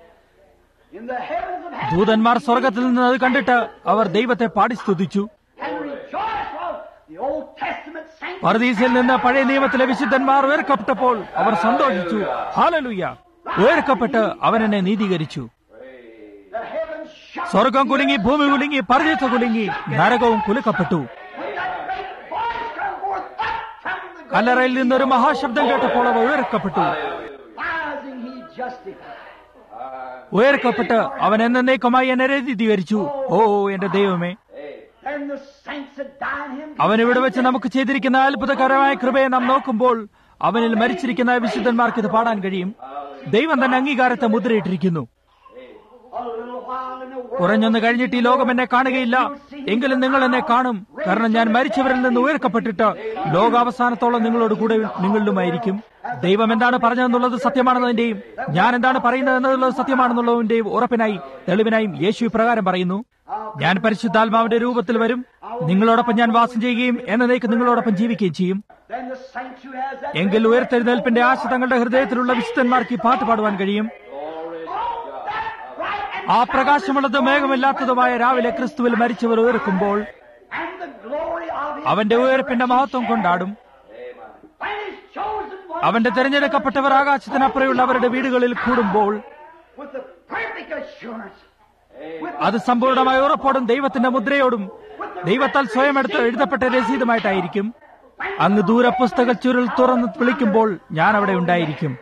In the heavens of heaven. ദൂതന്മാർ സ്വർഗത്തിൽ നിന്ന് അത് കണ്ടിട്ട് അവർ ദൈവത്തെ പാടി സ്തുതിച്ചു And rejoice while the Old Testament saints. പർദീസിൽ നിന്ന് പഴയ നിയമത്തിലെ വിശുദ്ധന്മാർ ഉയർക്കപ്പെട്ടപ്പോൾ അവർ സന്തോഷിച്ചു ഹാലലുയ്യ ഉയർക്കപ്പെട്ട് അവൻ എന്നെ നീതീകരിച്ചു The heavens shook. സ്വർഗം കുലുങ്ങി ഭൂമി കുലുങ്ങി പർദീസ കുലുങ്ങി നരകവും കുലുക്കപ്പെട്ടു When that great voice come forth up from the grave, കല്ലറയിൽ നിന്നൊരു മഹാശബ്ദം കേട്ടപ്പോൾ അവ ഉയർക്കപ്പെട്ടു rising, he justified. ഉയർക്കപ്പെട്ട് അവൻ എന്നേക്കുമായി എന്നെ നീതീകരിച്ചു ഓ എന്റെ ദൈവമേ Then the saints that died in him. അവൻ ഇവിടെ വെച്ച് നമുക്ക് ചെയ്തിരിക്കുന്ന അത്ഭുതകരമായ കൃപയെ നാം നോക്കുമ്പോൾ അവനിൽ മരിച്ചിരിക്കുന്ന വിശുദ്ധന്മാർക്ക് ഇത് പാടാൻ കഴിയും ദൈവം തന്നെ അംഗീകാരത്തെ മുദ്രയിട്ടിരിക്കുന്നു A little while in the world. കുറഞ്ഞൊന്ന് കഴിഞ്ഞിട്ട് ഈ ലോകം എന്നെ കാണുകയില്ല എങ്കിലും നിങ്ങൾ എന്നെ കാണും കാരണം ഞാൻ മരിച്ചവരിൽ നിന്ന് ഉയർക്കപ്പെട്ടിട്ട് ലോകാവസാനത്തോളം നിങ്ങളോട് കൂടെ നിങ്ങളിലുമായിരിക്കും ദൈവം എന്താണ് പറഞ്ഞതെന്നുള്ളത് സത്യമാണെന്നതിന്റെയും ഞാൻ എന്താണ് പറയുന്നത് എന്നുള്ളത് സത്യമാണെന്നുള്ളതിന്റെയും ഉറപ്പിനായി തെളിവിനായും യേശു ഇപ്രകാരം പറയുന്നു ഞാൻ പരിശുദ്ധാത്മാവിന്റെ രൂപത്തിൽ വരും നിങ്ങളോടൊപ്പം ഞാൻ വാസം ചെയ്യുകയും എന്നതേക്ക് നിങ്ങളോടൊപ്പം ജീവിക്കുകയും ചെയ്യും Then the saints who has that. എങ്കിൽ ഉയർത്തെഴുന്നേൽപ്പിന്റെ ആശ തങ്ങളുടെ ഹൃദയത്തിലുള്ള വിശുദ്ധന്മാർക്ക് ഈ പാട്ട് പാടുവാൻ കഴിയും Oh, that bright and, ആ പ്രകാശമുള്ളതും മേഘമില്ലാത്തതുമായ രാവിലെ ക്രിസ്തുവിൽ മരിച്ചവർ ഉയർക്കുമ്പോൾ and the glory of his. അവന്റെ ഉയർപ്പിന്റെ മഹത്വം കൊണ്ടാടും When his chosen one. അവന്റെ തെരഞ്ഞെടുക്കപ്പെട്ടവർ ആകാശത്തിനപ്പുറയുള്ളവരുടെ വീടുകളിൽ കൂടുമ്പോൾ With the perfect assurance. With അത് സമ്പൂർണമായ ഉറപ്പോടും ദൈവത്തിന്റെ മുദ്രയോടും ദൈവത്താൽ സ്വയം എടുത്ത് എഴുതപ്പെട്ട രസീതുമായിട്ടായിരിക്കും അങ്ങ് ദൂര പുസ്തക ചുരുൾ തുറന്ന് വിളിക്കുമ്പോൾ ഞാൻ അവിടെ ഉണ്ടായിരിക്കും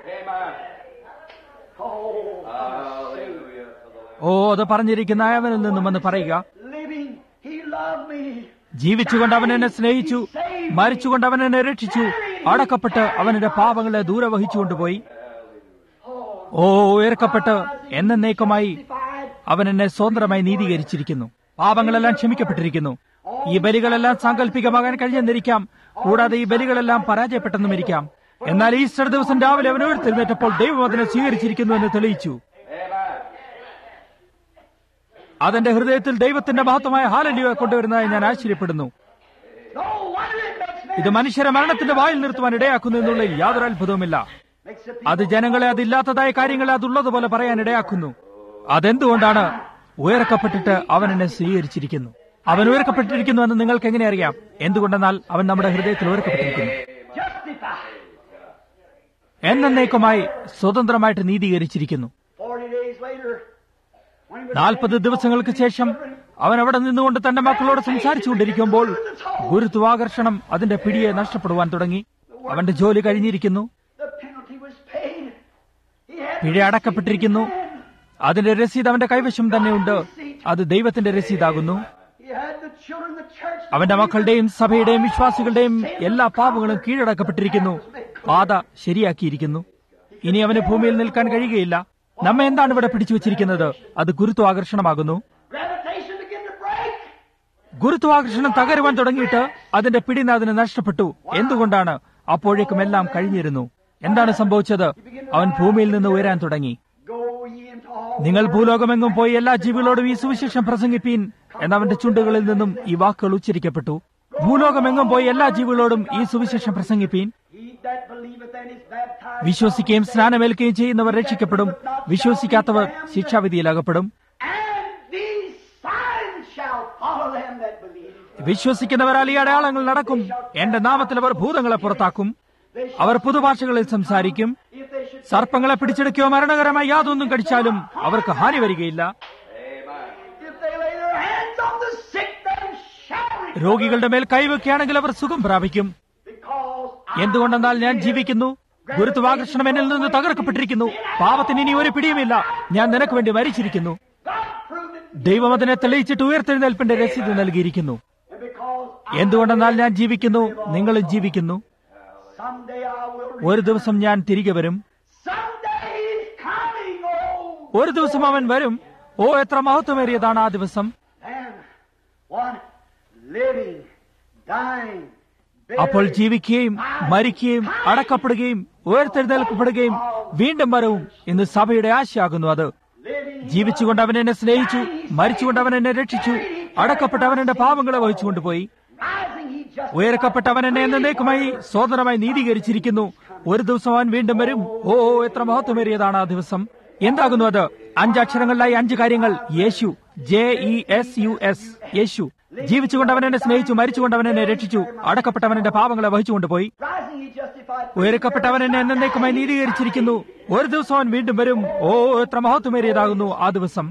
ഓ അത് പറഞ്ഞിരിക്കുന്ന അവനിൽ നിന്നും എന്ന് പറയുക living, He loved me. ജീവിച്ചുകൊണ്ട് അവൻ എന്നെ സ്നേഹിച്ചു മരിച്ചുകൊണ്ട് അവൻ എന്നെ രക്ഷിച്ചു അടക്കപ്പെട്ട് അവൻ എന്റെ പാപങ്ങളെ ദൂരെ വഹിച്ചുകൊണ്ടുപോയി ഓ ഉയർക്കപ്പെട്ട് എന്നേക്കുമായി അവൻ എന്നെ സ്വതന്ത്രമായി നീതീകരിച്ചിരിക്കുന്നു പാപങ്ങളെല്ലാം ക്ഷമിക്കപ്പെട്ടിരിക്കുന്നു ഈ ബലികളെല്ലാം സാങ്കല്പികമാകാൻ കഴിഞ്ഞെന്നിരിക്കാം കൂടാതെ ഈ ബലികളെല്ലാം പരാജയപ്പെട്ടെന്നും ഇരിക്കാം എന്നാൽ ഈസ്റ്റർ ദിവസം രാവിലെ അവൻ ഉയർത്തെഴുന്നേറ്റപ്പോൾ ദൈവം അതിനെ സ്വീകരിച്ചിരിക്കുന്നു എന്ന് തെളിയിച്ചു അതെന്റെ ഹൃദയത്തിൽ ദൈവത്തിന്റെ മഹത്വമായ ഹാലലിയോ കൊണ്ടുവരുന്നതായി ഞാൻ ആശ്ചര്യപ്പെടുന്നു No wonder it makes me ഇത് മനുഷ്യരെ മരണത്തിന്റെ വായിൽ നിർത്തുവാൻ ഇടയാക്കുന്നു എന്നുള്ളതിൽ യാതൊരു അത്ഭുതവുമില്ല makes the അത് ജനങ്ങളെ അതില്ലാത്തതായ കാര്യങ്ങളെ അതുള്ളതുപോലെ പറയാൻ ഇടയാക്കുന്നു അതെന്തുകൊണ്ടാണ് ഉയർക്കപ്പെട്ടിട്ട് അവൻ എന്നെ സ്വീകരിച്ചിരിക്കുന്നു അവൻ ഉയർക്കപ്പെട്ടിരിക്കുന്നു എന്ന് നിങ്ങൾക്ക് എങ്ങനെ അറിയാം എന്തുകൊണ്ടെന്നാൽ അവൻ നമ്മുടെ ഹൃദയത്തിൽ ഉയർക്കപ്പെട്ടിരിക്കുന്നു justified. എന്നേക്കുമായി സ്വതന്ത്രമായിട്ട് നീതീകരിച്ചിരിക്കുന്നു Forty days later, when he was നാൽപ്പത് ദിവസങ്ങൾക്ക് ശേഷം അവൻ അവിടെ നിന്നുകൊണ്ട് തന്റെ മക്കളോട് സംസാരിച്ചുകൊണ്ടിരിക്കുമ്പോൾ ഗുരുത്വാകർഷണം അതിന്റെ പിടിയെ നഷ്ടപ്പെടുവാൻ തുടങ്ങി അവന്റെ ജോലി കഴിഞ്ഞിരിക്കുന്നു the penalty was paid. He had പിഴ അടക്കപ്പെട്ടിരിക്കുന്നു അതിന്റെ രസീത് അവന്റെ കൈവശം തന്നെയുണ്ട് അത് ദൈവത്തിന്റെ രസീതാകുന്നു he had the children, the church. അവന്റെ മക്കളുടെയും സഭയുടെയും വിശ്വാസികളുടെയും എല്ലാ പാപങ്ങളും കീഴടക്കപ്പെട്ടിരിക്കുന്നു പാത ശരിയാക്കിയിരിക്കുന്നു ഇനി അവന് ഭൂമിയിൽ നിൽക്കാൻ കഴിയുകയില്ല നമ്മെ എന്താണ് ഇവിടെ പിടിച്ചു വച്ചിരിക്കുന്നത് അത് ഗുരുത്വാകർഷണമാകുന്നു Gravitation began to break. ഗുരുത്വാകർഷണം തകരുവാൻ തുടങ്ങിയിട്ട് അതിന്റെ പിടിന്ന് അതിന് നഷ്ടപ്പെട്ടു എന്തുകൊണ്ടാണ് അപ്പോഴേക്കും എല്ലാം കഴിഞ്ഞിരുന്നു എന്താണ് സംഭവിച്ചത് അവൻ ഭൂമിയിൽ നിന്ന് ഉയരാൻ തുടങ്ങി Go ye into all നിങ്ങൾ ഭൂലോകമെങ്ങും പോയി എല്ലാ ജീവികളോടും ഈ സുവിശേഷം പ്രസംഗിപ്പീൻ എന്നവന്റെ ചുണ്ടുകളിൽ നിന്നും ഈ വാക്കുകൾ ഉച്ചരിക്കപ്പെട്ടു ഭൂലോകമെങ്ങും പോയി എല്ലാ ജീവികളോടും ഈ സുവിശേഷം പ്രസംഗിപ്പീൻ He that believeth and is baptized. വിശ്വസിക്കുകയും സ്നാനമേൽക്കുകയും ചെയ്യുന്നവർ രക്ഷിക്കപ്പെടും വിശ്വസിക്കാത്തവർ ശിക്ഷാവിധിയിലകപ്പെടും And these signs shall follow them that believe. വിശ്വസിക്കുന്നവരാൽ ഈ അടയാളങ്ങൾ നടക്കും എന്റെ നാമത്തിൽ അവർ ഭൂതങ്ങളെ പുറത്താക്കും അവർ പുതുഭാഷകളിൽ സംസാരിക്കും If they should, സർപ്പങ്ങളെ പിടിച്ചെടുക്കുകയോ മരണകരമായി യാതൊന്നും കടിച്ചാലും അവർക്ക് ഹാനി വരികയില്ല if they lay their hands on the sick, they shall recover. രോഗികളുടെ മേൽ കൈവയ്ക്കുകയാണെങ്കിൽ അവർ സുഖം പ്രാപിക്കും Because I എന്തുകൊണ്ടെന്നാൽ ഞാൻ ജീവിക്കുന്നു ഗുരുത്വാകർഷണം എന്നിൽ നിന്ന് തകർക്കപ്പെട്ടിരിക്കുന്നു പാപത്തിന് ഇനി ഒരു പിടിയുമില്ല ഞാൻ നിനക്ക് വേണ്ടി മരിച്ചിരിക്കുന്നു God proved it. ദൈവം അതിനെ തെളിയിച്ചിട്ട് ഉയർത്തെഴുന്നേൽപ്പിന്റെ രസീത് നൽകിയിരിക്കുന്നു And because എന്തുകൊണ്ടെന്നാൽ ഞാൻ ജീവിക്കുന്നു നിങ്ങളും ജീവിക്കുന്നു someday I will. ഒരു ദിവസം ഞാൻ തിരികെ വരും Someday he's coming. Oh, ഒരു ദിവസം അവൻ വരും ഓ എത്ര മഹത്വമേറിയതാണ് ആ ദിവസം and one living, dying, അപ്പോൾ buried, ജീവിക്കുകയും മരിക്കുകയും അടക്കപ്പെടുകയും ഉയർത്തെഴുന്നേൽക്കപ്പെടുകയും വീണ്ടും വരവും ഇന്ന് സഭയുടെ ആശയാകുന്നു അത് living. ജീവിച്ചുകൊണ്ട് അവൻ എന്നെ സ്നേഹിച്ചു മരിച്ചുകൊണ്ട് അവൻ എന്നെ രക്ഷിച്ചു അടക്കപ്പെട്ട് അവൻ എന്റെ പാപങ്ങളെ വഹിച്ചുകൊണ്ടുപോയി Rising, he just. ഉയരക്കപ്പെട്ട അവൻ എന്നെ എന്നേക്കുമായി സ്വതന്ത്രമായി നീതീകരിച്ചിരിക്കുന്നു ഒരു ദിവസം അവൻ വീണ്ടും വരും ഓ ഓ, എത്ര മഹത്വമേറിയതാണ് ആ ദിവസം എന്താകുന്നു അത് അഞ്ചക്ഷരങ്ങളിലായി അഞ്ച് കാര്യങ്ങൾ യേശു J E S U S യേശു ജീവിച്ചുകൊണ്ട് അവൻ എന്നെ സ്നേഹിച്ചു മരിച്ചുകൊണ്ട് അവൻ എന്നെ രക്ഷിച്ചു അടക്കപ്പെട്ടവൻ എന്റെ പാപങ്ങളെ വഹിച്ചുകൊണ്ടുപോയി Rising, he justified. ഉയരക്കപ്പെട്ടവൻ എന്നെ എന്നേക്കുമായി നീതീകരിച്ചിരിക്കുന്നു ഒരു ദിവസം അവൻ വീണ്ടും വരും ഓ എത്ര മഹത്വമേറിയതാകുന്നു ആ ദിവസം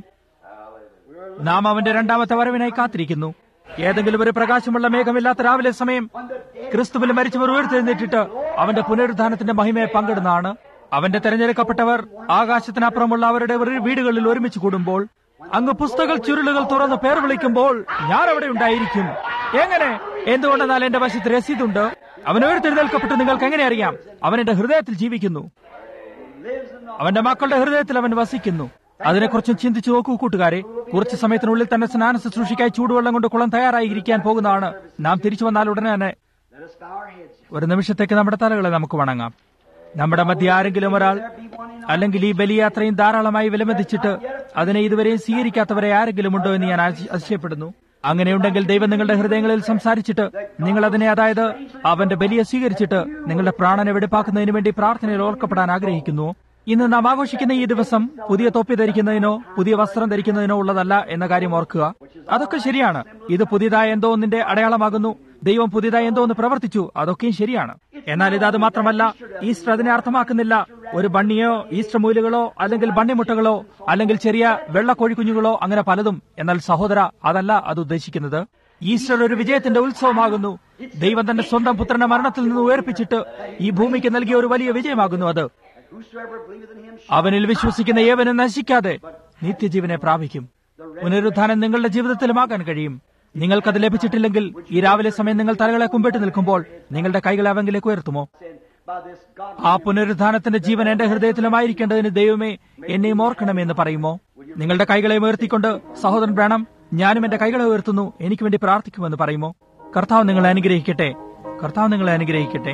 നാം അവന്റെ രണ്ടാമത്തെ വരവിനായി കാത്തിരിക്കുന്നു ഏതെങ്കിലും ഒരു പ്രകാശമുള്ള മേഘമില്ലാത്ത രാവിലെ സമയം ക്രിസ്തുവിൽ മരിച്ചവർ ഉയർത്തെഴുന്നേറ്റിട്ട് അവന്റെ പുനരുദ്ധാനത്തിന്റെ മഹിമയെ പങ്കിടുന്നതാണ് അവന്റെ തെരഞ്ഞെടുക്കപ്പെട്ടവർ ആകാശത്തിനപ്പുറമുള്ള അവരുടെ വീ- വീടുകളിൽ ഒരുമിച്ച് കൂടുമ്പോൾ അങ്ങ് പുസ്തക ചുരുളുകൾ തുറന്ന് പേർ വിളിക്കുമ്പോൾ ഞാൻ അവിടെ ഉണ്ടായിരിക്കും എങ്ങനെ എന്തുകൊണ്ടെന്നാൽ എന്റെ വശത്ത് രസീതുണ്ട് അവൻ ഉയർത്തെഴുന്നേൽക്കപ്പെട്ട് നിങ്ങൾക്ക് എങ്ങനെ അറിയാം അവൻ എന്റെ ഹൃദയത്തിൽ ജീവിക്കുന്നു Lives in the അവന്റെ മക്കളുടെ ഹൃദയത്തിൽ അവൻ വസിക്കുന്നു അതിനെക്കുറിച്ച് ചിന്തിച്ചു നോക്കൂ കൂട്ടുകാരെ കുറച്ച് സമയത്തിനുള്ളിൽ തന്നെ സ്നാന ശുശ്രൂഷയ്ക്കായി ചൂടുവെള്ളം കൊണ്ട് കുളം തയ്യാറായി ഇരിക്കാൻ പോകുന്നതാണ് നാം തിരിച്ചു വന്നാൽ ഉടനെ തന്നെ Let us bow our heads. ഒരു നിമിഷത്തേക്ക് നമ്മുടെ തലകളെ നമുക്ക് വണങ്ങാം നമ്മുടെ മധ്യ ആരെങ്കിലും ഒരാൾ അല്ലെങ്കിൽ ഈ ബലിയാത്രയും ധാരാളമായി വിലമതിച്ചിട്ട് അതിനെ ഇതുവരെയും സ്വീകരിക്കാത്തവരെ ആരെങ്കിലും ഉണ്ടോ എന്ന് ഞാൻ ആശ- അതിശയപ്പെടുന്നു അങ്ങനെയുണ്ടെങ്കിൽ ദൈവം നിങ്ങളുടെ ഹൃദയങ്ങളിൽ സംസാരിച്ചിട്ട് നിങ്ങൾ അതിനെ അതായത് അവന്റെ ബലിയെ സ്വീകരിച്ചിട്ട് നിങ്ങളുടെ പ്രാണനെ വെടിപ്പാക്കുന്നതിന് വേണ്ടി പ്രാർത്ഥനയിൽ ഓർക്കപ്പെടാൻ ആഗ്രഹിക്കുന്നു ഇന്ന് നാം ആഘോഷിക്കുന്ന ഈ ദിവസം പുതിയ തൊപ്പി ധരിക്കുന്നതിനോ പുതിയ വസ്ത്രം ധരിക്കുന്നതിനോ ഉള്ളതല്ല എന്ന കാര്യം ഓർക്കുക അതൊക്കെ ശരിയാണ് ഇത് പുതിയതായ എന്തോ ഒന്നിന്റെ അടയാളമാകുന്നു ദൈവം പുതിയതായി എന്തോ ഒന്ന് പ്രവർത്തിച്ചു അതൊക്കെയും ശരിയാണ് എന്നാൽ ഇത് അത് മാത്രമല്ല ഈസ്റ്റർ അതിനെ അർത്ഥമാക്കുന്നില്ല ഒരു ബണ്ണിയോ ഈസ്റ്റർ മൂലുകളോ അല്ലെങ്കിൽ ബണ്ണിമുട്ടകളോ അല്ലെങ്കിൽ ചെറിയ വെള്ളക്കോഴിക്കുഞ്ഞുങ്ങളോ അങ്ങനെ പലതും എന്നാൽ സഹോദര അതല്ല അത് ഉദ്ദേശിക്കുന്നത് ഈസ്റ്റർ ഒരു വിജയത്തിന്റെ ഉത്സവമാകുന്നു ദൈവം തന്റെ സ്വന്തം പുത്രനെ മരണത്തിൽ നിന്ന് ഉയർപ്പിച്ചിട്ട് ഈ ഭൂമിക്ക് നൽകിയ ഒരു വലിയ വിജയമാകുന്നു അത് Whosoever believeth in him shall അവനിൽ വിശ്വസിക്കുന്ന ഏവനും നശിക്കാതെ നിത്യജീവനെ പ്രാപിക്കും പുനരുത്ഥാനം നിങ്ങളുടെ ജീവിതത്തിലുമാകാൻ കഴിയും നിങ്ങൾക്കത് ലഭിച്ചിട്ടില്ലെങ്കിൽ ഈ രാവിലെ സമയം നിങ്ങൾ തലകളെ കുമ്പിട്ട് നിൽക്കുമ്പോൾ നിങ്ങളുടെ കൈകളെ അവങ്കിലേക്ക് ഉയർത്തുമോ sin by this God. ആ പുനരുത്ഥാനത്തിന്റെ ജീവൻ എന്റെ ഹൃദയത്തിലുമായിരിക്കേണ്ടതിന് ദൈവമേ എന്നെയും ഓർക്കണമെന്ന് പറയുമോ നിങ്ങളുടെ കൈകളെ ഉയർത്തിക്കൊണ്ട് സഹോദരൻ വേണം ഞാനും എന്റെ കൈകളെ ഉയർത്തുന്നു എനിക്ക് വേണ്ടി പ്രാർത്ഥിക്കുമെന്ന് പറയുമോ കർത്താവ് നിങ്ങളെ അനുഗ്രഹിക്കട്ടെ കർത്താവ് നിങ്ങളെ അനുഗ്രഹിക്കട്ടെ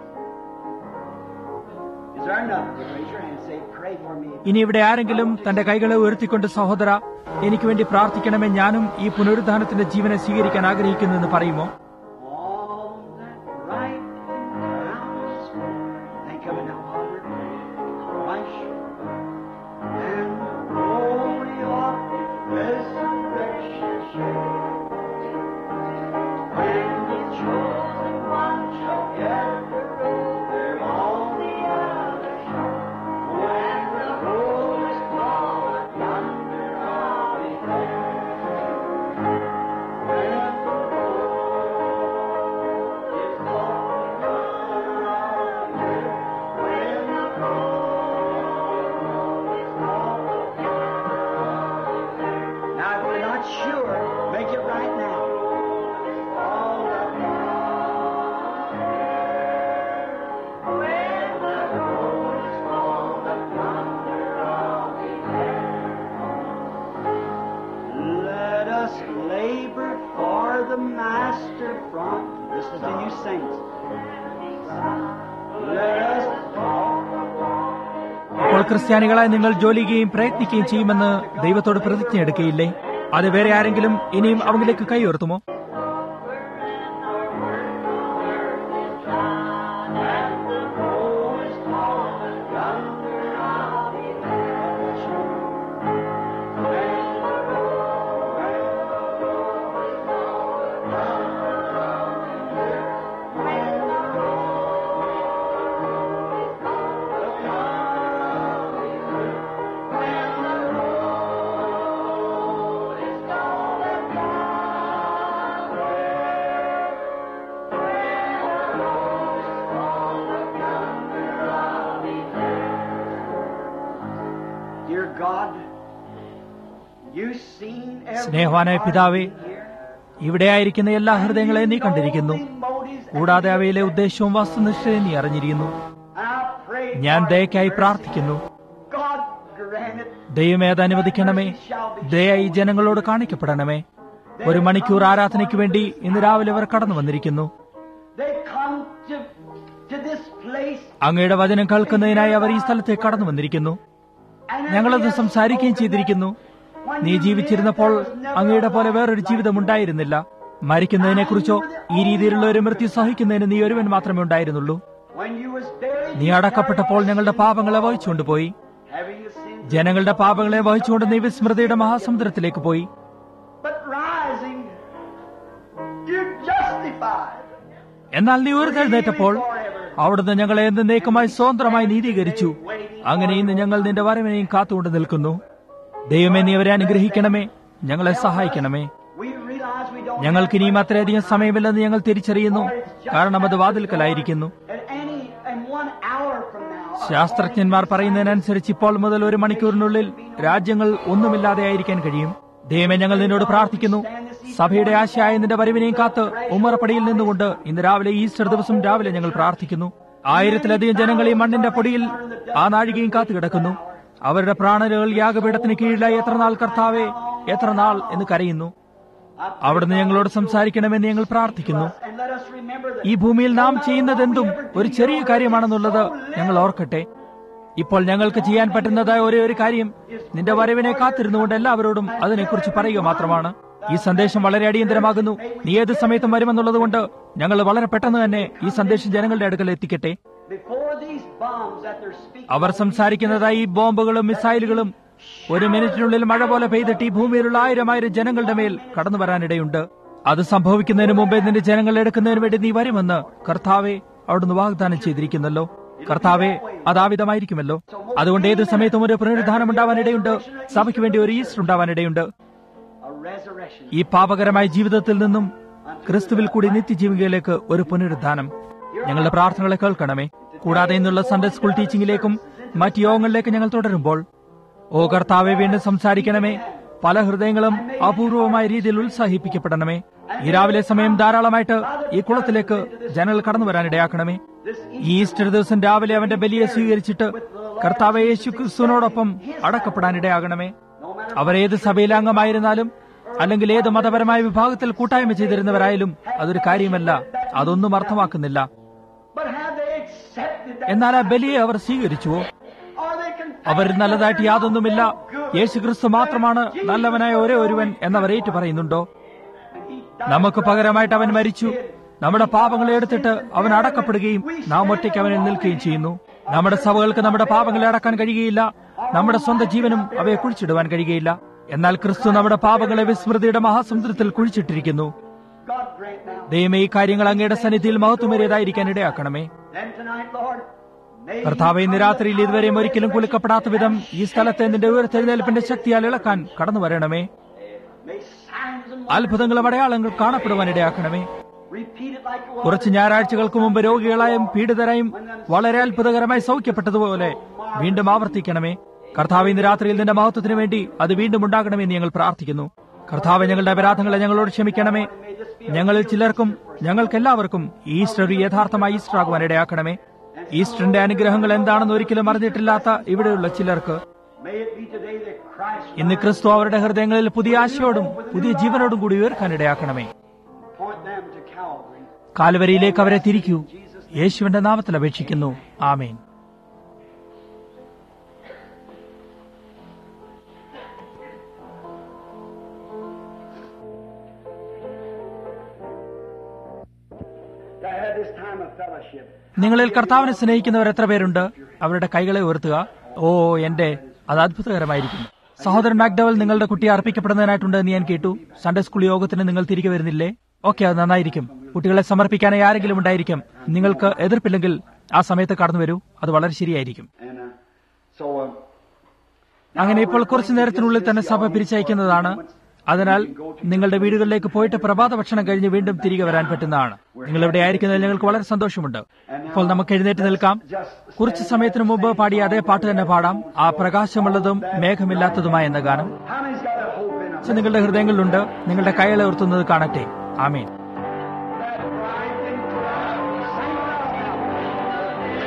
Is there another? Raise your hand and say, Pray for me. ഇനി ഇവിടെ ആരെങ്കിലും തന്റെ കൈകളെ ഉയർത്തിക്കൊണ്ട് സഹോദര എനിക്ക് വേണ്ടി പ്രാർത്ഥിക്കണമേ ഞാനും ഈ പുനരുദ്ധാനത്തിന്റെ ജീവനെ സ്വീകരിക്കാൻ ആഗ്രഹിക്കുന്നു എന്ന് പറയുമോ All that right grounds. Think of it now, Father. Christ and the glory of resurrection share. When the chosen one shall gather over on the other shore. When the roll is called yonder I'll be there. When the now, if you're not sure, make it right now. All the Let us labor for the Master from. This is to you saints. Let us അപ്പോൾ ക്രിസ്ത്യാനികളായി നിങ്ങൾ ജോലിക്കുകയും പ്രയത്നിക്കുകയും ചെയ്യുമെന്ന് ദൈവത്തോട് പ്രതിജ്ഞ എടുക്കുകയില്ലേ അത് വേറെ ആരെങ്കിലും ഇനിയും അവങ്കിലേക്ക് കൈ ഉയർത്തുമോ Dear God, you've seen every സ്നേഹവാനായ heart പിതാവേ, here. ഇവിടെയായിരിക്കുന്ന എല്ലാ ഹൃദയങ്ങളെയും നീ കണ്ടിരിക്കുന്നു You know the motives and കൂടാതെ അവയിലെ ഉദ്ദേശവും വസ്തുനിഷ്ഠയും നീ അറിഞ്ഞിരിക്കുന്നു I pray ഞാൻ for ദയക്കായി mercy. പ്രാർത്ഥിക്കുന്നു God grant it. ദൈവമേ അത് അനുവദിക്കണമേ ദയ ഈ ജനങ്ങളോട് കാണിക്കപ്പെടണമേ ഒരു മണിക്കൂർ ആരാധനയ്ക്ക് വേണ്ടി ഇന്ന് രാവിലെ അവർ കടന്നു വന്നിരിക്കുന്നു They come to, to this place അങ്ങയുടെ വചനം കേൾക്കുന്നതിനായി അവർ ഈ സ്ഥലത്തേക്ക് കടന്നു വന്നിരിക്കുന്നു and ഞങ്ങളത് സംസാരിക്കുകയും ചെയ്തിരിക്കുന്നു നീ ജീവിച്ചിരുന്നപ്പോൾ അങ്ങയുടെ പോലെ വേറൊരു ജീവിതം ഉണ്ടായിരുന്നില്ല മരിക്കുന്നതിനെക്കുറിച്ചോ ഈ രീതിയിലുള്ള ഒരു മൃത്യു സഹിക്കുന്നതിന് നീ ഒരുവൻ മാത്രമേ ഉണ്ടായിരുന്നുള്ളൂ when you was buried, നീ അടക്കപ്പെട്ടപ്പോൾ ഞങ്ങളുടെ പാപങ്ങളെ വഹിച്ചുകൊണ്ടുപോയി having the sins, ജനങ്ങളുടെ പാപങ്ങളെ വഹിച്ചുകൊണ്ട് നീ വിസ്മൃതിയുടെ മഹാസമുദ്രത്തിലേക്ക് പോയി but rising, you're justified. എന്നാൽ നീ ഉയർത്തെഴുന്നേറ്റപ്പോൾ അവിടുന്ന് ഞങ്ങളെ എന്നേക്കുമായി സ്വതന്ത്രമായി നീതീകരിച്ചു അങ്ങനെ ഇന്ന് ഞങ്ങൾ നിന്റെ വരവിനെയും കാത്തുകൊണ്ട് നിൽക്കുന്നു ദൈവമേ നീ അവരെ അനുഗ്രഹിക്കണമേ ഞങ്ങളെ സഹായിക്കണമേ We realize we don't ഞങ്ങൾക്ക് ഇനിയും അത്രയധികം സമയമില്ലെന്ന് ഞങ്ങൾ തിരിച്ചറിയുന്നു കാരണം അത് വാതിൽക്കലായിരിക്കുന്നു at any and one hour from now. ശാസ്ത്രജ്ഞന്മാർ പറയുന്നതിനനുസരിച്ച് ഇപ്പോൾ മുതൽ ഒരു മണിക്കൂറിനുള്ളിൽ രാജ്യങ്ങൾ ഒന്നുമില്ലാതെ ആയിരിക്കാൻ കഴിയും ദൈവമേ ഞങ്ങൾ നിന്നോട് പ്രാർത്ഥിക്കുന്നു സഭയുടെ ആശയായ നിന്റെ വരവിനെയും കാത്ത് ഉമ്മറപ്പടിയിൽ നിന്നുകൊണ്ട് ഇന്ന് രാവിലെ ഈസ്റ്റർ ദിവസം രാവിലെ ഞങ്ങൾ പ്രാർത്ഥിക്കുന്നു ആയിരത്തിലധികം ജനങ്ങൾ ഈ മണ്ണിന്റെ പൊടിയിൽ ആ നാഴികയും കാത്തു കിടക്കുന്നു അവരുടെ പ്രാണനുകൾ യാഗപീഠത്തിന് കീഴിലായി എത്ര നാൾ കർത്താവേ എത്ര നാൾ എന്ന് കരയുന്നു അവിടുന്ന് ഞങ്ങളോട് സംസാരിക്കണമെന്ന് ഞങ്ങൾ പ്രാർത്ഥിക്കുന്നു And let us remember that ഈ ഭൂമിയിൽ നാം ചെയ്യുന്നതെന്തും ഒരു ചെറിയ കാര്യമാണെന്നുള്ളത് ഞങ്ങൾ ഓർക്കട്ടെ ഇപ്പോൾ ഞങ്ങൾക്ക് ചെയ്യാൻ പറ്റുന്നതായ ഒരേ ഒരു കാര്യം നിന്റെ വരവിനെ കാത്തിരുന്നുകൊണ്ട് എല്ലാവരോടും അതിനെക്കുറിച്ച് പറയുക മാത്രമാണ് ഈ സന്ദേശം വളരെ അടിയന്തരമാകുന്നു നീ ഏത് സമയത്തും വരുമെന്നുള്ളത് കൊണ്ട് ഞങ്ങൾ വളരെ പെട്ടെന്ന് തന്നെ ഈ സന്ദേശം ജനങ്ങളുടെ അടുക്കൽ എത്തിക്കട്ടെ before these bombs that they're speaking, അവർ സംസാരിക്കുന്നതായി ഈ ബോംബുകളും മിസൈലുകളും ഒരു മിനിറ്റിനുള്ളിൽ മഴ പോലെ പെയ്തിട്ട് ഈ ഭൂമിയിലുള്ള ആയിരം ആയിരം ജനങ്ങളുടെ മേൽ കടന്നു വരാനിടയുണ്ട് അത് സംഭവിക്കുന്നതിന് മുമ്പേ നിന്റെ ജനങ്ങളെ എടുക്കുന്നതിന് വേണ്ടി നീ വരുമെന്ന് കർത്താവെ അവിടുന്ന് വാഗ്ദാനം ചെയ്തിരിക്കുന്നല്ലോ കർത്താവെ അതാവിധമായിരിക്കുമല്ലോ അതുകൊണ്ട് ഏത് സമയത്തും ഒരു പുനരുദ്ധാനം ഉണ്ടാവാനിടയുണ്ട് സഭയ്ക്ക് വേണ്ടി ഒരു ഈസ്റ്റർ ഉണ്ടാവാനിടയുണ്ട് a resurrection. ഈ പാപകരമായ ജീവിതത്തിൽ നിന്നും ക്രിസ്തുവിൽ കൂടി നിത്യജീവികയിലേക്ക് ഒരു പുനരുദ്ധാനം ഞങ്ങളുടെ പ്രാർത്ഥനകളെ കേൾക്കണമേ കൂടാതെ ഇന്നുള്ള സൺഡേ സ്കൂൾ ടീച്ചിങ്ങിലേക്കും മറ്റ് യോഗങ്ങളിലേക്ക് ഞങ്ങൾ തുടരുമ്പോൾ ഓ കർത്താവെ വീണ്ടും സംസാരിക്കണമേ പല ഹൃദയങ്ങളും അപൂർവമായ രീതിയിൽ ഉത്സാഹിപ്പിക്കപ്പെടണമേ ഈ രാവിലെ സമയം ധാരാളമായിട്ട് ഈ കുളത്തിലേക്ക് ജനങ്ങൾ കടന്നു വരാനിടയാക്കണമേ ഈ ഈസ്റ്റർ ദിവസം രാവിലെ അവന്റെ ബലിയെ സ്വീകരിച്ചിട്ട് കർത്താവ് യേശു ക്രിസ്തുവിനോടൊപ്പം അടക്കപ്പെടാനിടയാകണമേ അവരേത് സഭയിലെ അല്ലെങ്കിൽ ഏത് മതപരമായ വിഭാഗത്തിൽ കൂട്ടായ്മ ചെയ്തിരുന്നവരായാലും അതൊരു കാര്യമല്ല അതൊന്നും അർത്ഥമാക്കുന്നില്ല But have they accepted that? എന്നാൽ ആ ബലിയെ അവർ സ്വീകരിച്ചുവോ Are they confessing അവർ നല്ലതായിട്ട് that യാതൊന്നുമില്ല they're no good? യേശു ക്രിസ്തു മാത്രമാണ് നല്ലവനായ ഒരേ ഒരുവൻ എന്നവർ ഏറ്റു പറയുന്നുണ്ടോ And he died നമുക്ക് for പകരമായിട്ട് അവൻ our മരിച്ചു sin. നമ്മുടെ പാപങ്ങളെ എടുത്തിട്ട് അവൻ അടക്കപ്പെടുകയും നാം ഒറ്റയ്ക്ക് അവനിൽ നിൽക്കുകയും ചെയ്യുന്നു നമ്മുടെ സഭകൾക്ക് നമ്മുടെ പാപങ്ങളെ അടക്കാൻ കഴിയുകയില്ല നമ്മുടെ സ്വന്തം ജീവനും അവയെ കുഴിച്ചിടുവാൻ കഴിയുകയില്ല എന്നാൽ ക്രിസ്തു നമ്മുടെ പാപങ്ങളെ വിസ്മൃതിയുടെ മഹാസമുദ്രത്തിൽ കുഴിച്ചിട്ടിരിക്കുന്നു God grant now. ദൈവമേ ഈ കാര്യങ്ങൾ അങ്ങയുടെ സന്നിധിയിൽ മഹത്വമേറിയതായിരിക്കാൻ ഇടയാക്കണമേ Then tonight, Lord, may കർത്താവ് ഇന്ന് രാത്രിയിൽ ഇതുവരെയും ഒരിക്കലും കുലുക്കപ്പെടാത്ത വിധം ഈ സ്ഥലത്തെ നിന്റെ ഉയർത്തെഴുന്നേൽപ്പിന്റെ ശക്തിയാൽ ഇളക്കാൻ കടന്നു വരണമേ may signs and അത്ഭുതങ്ങളും അടയാളങ്ങൾ കാണപ്പെടുവാൻ ഇടയാക്കണമേ repeat it like it was. കുറച്ച് ഞായറാഴ്ചകൾക്ക് മുമ്പ് രോഗികളായും പീഡിതരായും വളരെ അത്ഭുതകരമായി സൗഖ്യപ്പെട്ടതുപോലെ വീണ്ടും ആവർത്തിക്കണമേ കർത്താവ് ഇന്ന് രാത്രിയിൽ നിന്റെ മഹത്വത്തിന് വേണ്ടി അത് വീണ്ടും ഉണ്ടാകണമെന്ന് ഞങ്ങൾ പ്രാർത്ഥിക്കുന്നു കർത്താവ് ഞങ്ങളുടെ അപരാധങ്ങളെ ഞങ്ങളോട് ക്ഷമിക്കണമേ ഞങ്ങളിൽ ചിലർക്കും ഞങ്ങൾക്കെല്ലാവർക്കും ഈസ്റ്റർ ഒരു യഥാർത്ഥമായ ഈസ്റ്റർ ആകുവാൻ ഇടയാക്കണമേ ഈസ്റ്ററിന്റെ അനുഗ്രഹങ്ങൾ എന്താണെന്ന് ഒരിക്കലും അറിഞ്ഞിട്ടില്ലാത്ത ഇവിടെയുള്ള ചിലർക്ക് May it be today that Christ ഇന്ന് ക്രിസ്തു അവരുടെ ഹൃദയങ്ങളിൽ പുതിയ ആശയോടും പുതിയ ജീവനോടും കൂടി ഉയർക്കാൻ ഇടയാക്കണമേ point them to Calvary. കാൽവരിയിലേക്ക് അവരെ തിരിക്കൂ യേശുവിന്റെ നാമത്തിൽ അപേക്ഷിക്കുന്നു ആമേൻ To have this time of fellowship. നിങ്ങളിൽ കർത്താവിനെ സ്നേഹിക്കുന്നവർ എത്ര പേരുണ്ട് അവരുടെ കൈകളെ ഉയർത്തുക ഓ എന്റെ അത് അത്ഭുതകരമായിരിക്കുന്നു സഹോദരൻ മാക്ഡവൽ നിങ്ങളുടെ കുട്ടിയെ അർപ്പിക്കപ്പെടുന്നതിനായിട്ടുണ്ട് എന്ന് ഞാൻ കേട്ടു സൺഡേ സ്കൂൾ യോഗത്തിന് നിങ്ങൾ തിരികെ വരുന്നില്ലേ ഓക്കെ അത് നന്നായിരിക്കും കുട്ടികളെ സമർപ്പിക്കാനായി ആരെങ്കിലും ഉണ്ടായിരിക്കും നിങ്ങൾക്ക് എതിർപ്പില്ലെങ്കിൽ ആ സമയത്ത് കടന്നു വരൂ അത് വളരെ ശരിയായിരിക്കും And uh, so, uh, അങ്ങനെ ഇപ്പോൾ കുറച്ചു നേരത്തിനുള്ളിൽ തന്നെ സഭ പിരിച്ചയക്കുന്നതാണ് അതിനാൽ നിങ്ങളുടെ വീടുകളിലേക്ക് പോയിട്ട് പ്രഭാത ഭക്ഷണം കഴിഞ്ഞ് വീണ്ടും തിരികെ വരാൻ പറ്റുന്നതാണ് നിങ്ങൾ ഇവിടെ ആയിരിക്കുന്നതിൽ ഞങ്ങൾക്ക് വളരെ സന്തോഷമുണ്ട് ഇപ്പോൾ നമുക്ക് എഴുന്നേറ്റ് നിൽക്കാം കുറച്ചു സമയത്തിന് മുമ്പ് പാടിയ അതേ പാട്ട് തന്നെ പാടാം ആ പ്രകാശമുള്ളതും മേഘമില്ലാത്തതുമായ എന്ന ഗാനം how many's got a hope in them? പക്ഷെ നിങ്ങളുടെ ഹൃദയങ്ങളിലുണ്ട് നിങ്ങളുടെ കൈകളെ ഉയർത്തുന്നത് കാണട്ടെ ആമീൻ That bright and cloudy, sing it out now.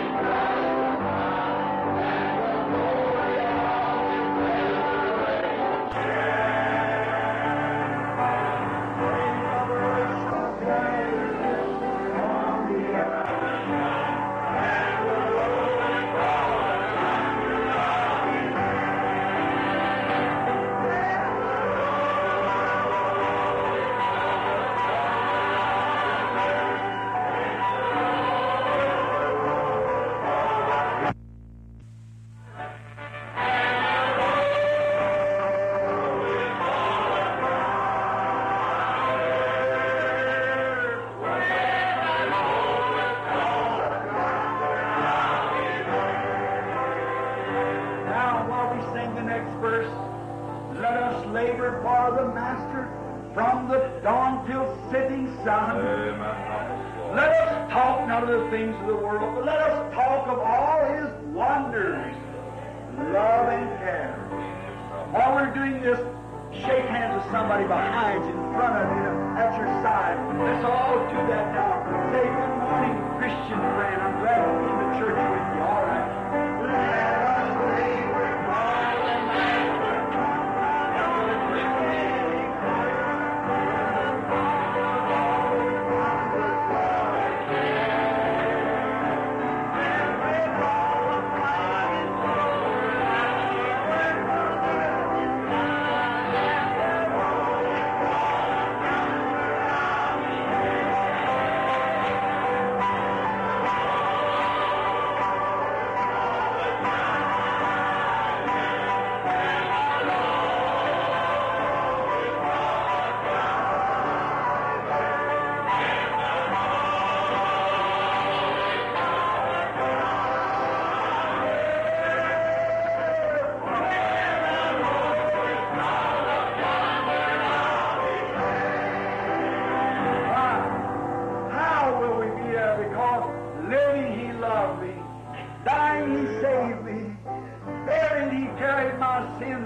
Now, while we sing the next verse, let us labor for the Master from the dawn till setting sun. Let us talk not of the things of the world, but let us talk of all His wonders, love and care. While we're doing this, shake hands with somebody behind you, in front of you, at your side. Let's all do that now. Say, good morning, Christian friend. I'm glad to be in the church with you. All right. Let us labor for the Master from the beginning.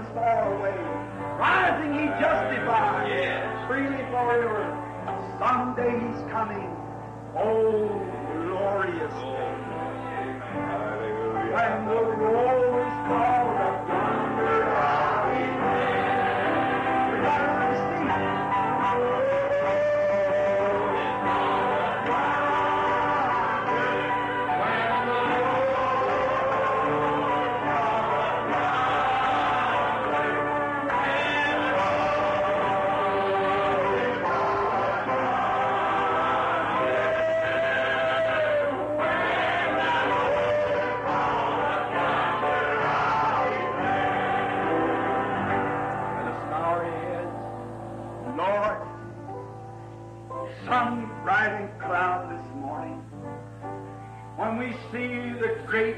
sins far away. Rising he justifies freely forever. Someday he's coming. Oh, glorious day. When the roll is called up yonder, I'll be there. We got to receive. Let us bow our heads. Lord, sun riding cloud this morning, when we see the great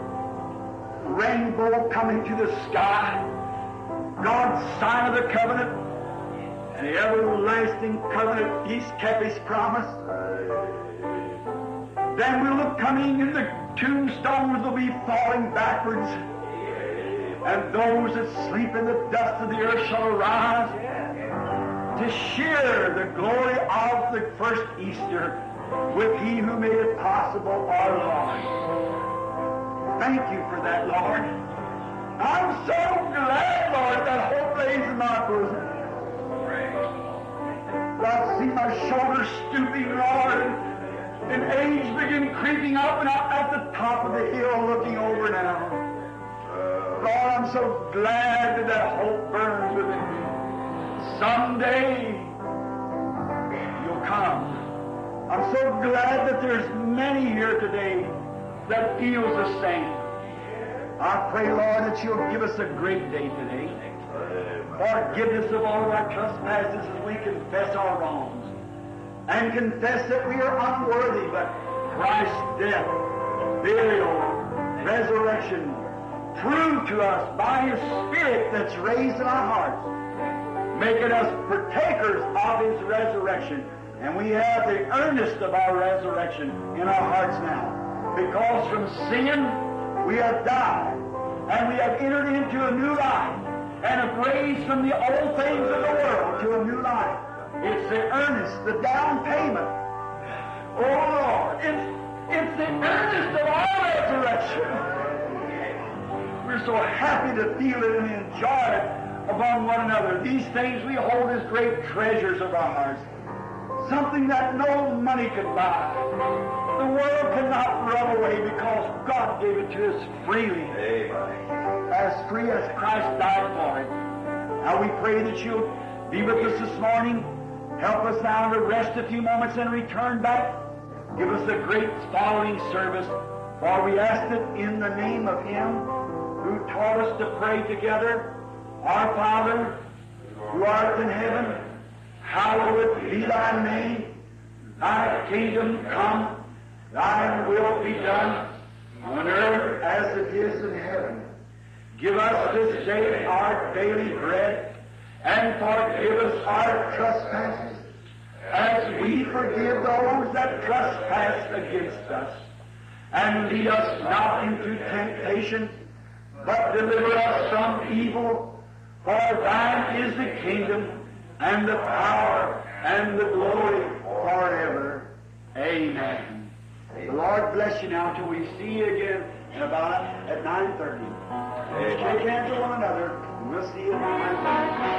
rainbow coming to the sky, God's sign of the covenant, and the everlasting covenant, He's kept His promise. Then we'll look coming and the tombstones will be falling backwards. And those that sleep in the dust of the earth shall arise to share the glory of the first Easter with He who made it possible, our Lord. Thank you for that, Lord. I'm so glad, Lord, that hope lays in my bosom. I see my shoulders stooping, Lord, and age begin creeping up, and I'm at the top of the hill looking over now. Lord, I'm so glad that that hope burns within me. Someday you'll come. I'm so glad that there's many here today that feels the same. I pray, Lord, that you'll give us a great day today. Forgiveness of all our trespasses as we confess our wrongs. And confess that we are unworthy, but Christ's death, burial, resurrection, prove to us by His Spirit that's raised in our hearts, making us partakers of His resurrection. And we have the earnest of our resurrection in our hearts now. Because from sin we have died, and we have entered into a new life, and have raised from the old things of the world to a new life. It's the earnest, the down payment. Oh Lord, it's, it's the earnest of our resurrection. We're so happy to feel it and enjoy it among one another. These things we hold as great treasures of our hearts. Something that no money could buy. The world cannot run away because God gave it to us freely. As free as Christ died for it. Now we pray that you'll be with us this morning. Help us now to rest a few moments and return back. Give us a great following service. For we ask it in the name of Him who taught us to pray together. Our Father, who art in heaven, hallowed be thy name. Thy kingdom come, thine will be done on earth as it is in heaven. Give us this day our daily bread, and forgive us our trespasses, as we forgive those that trespass against us. And lead us not into temptation, but deliver us from evil. For thine is the kingdom, and the power, and the glory forever. Amen. The Lord bless you now till we see you again in about at 9.30. Shake hands with one another, and we'll see you at 9.30.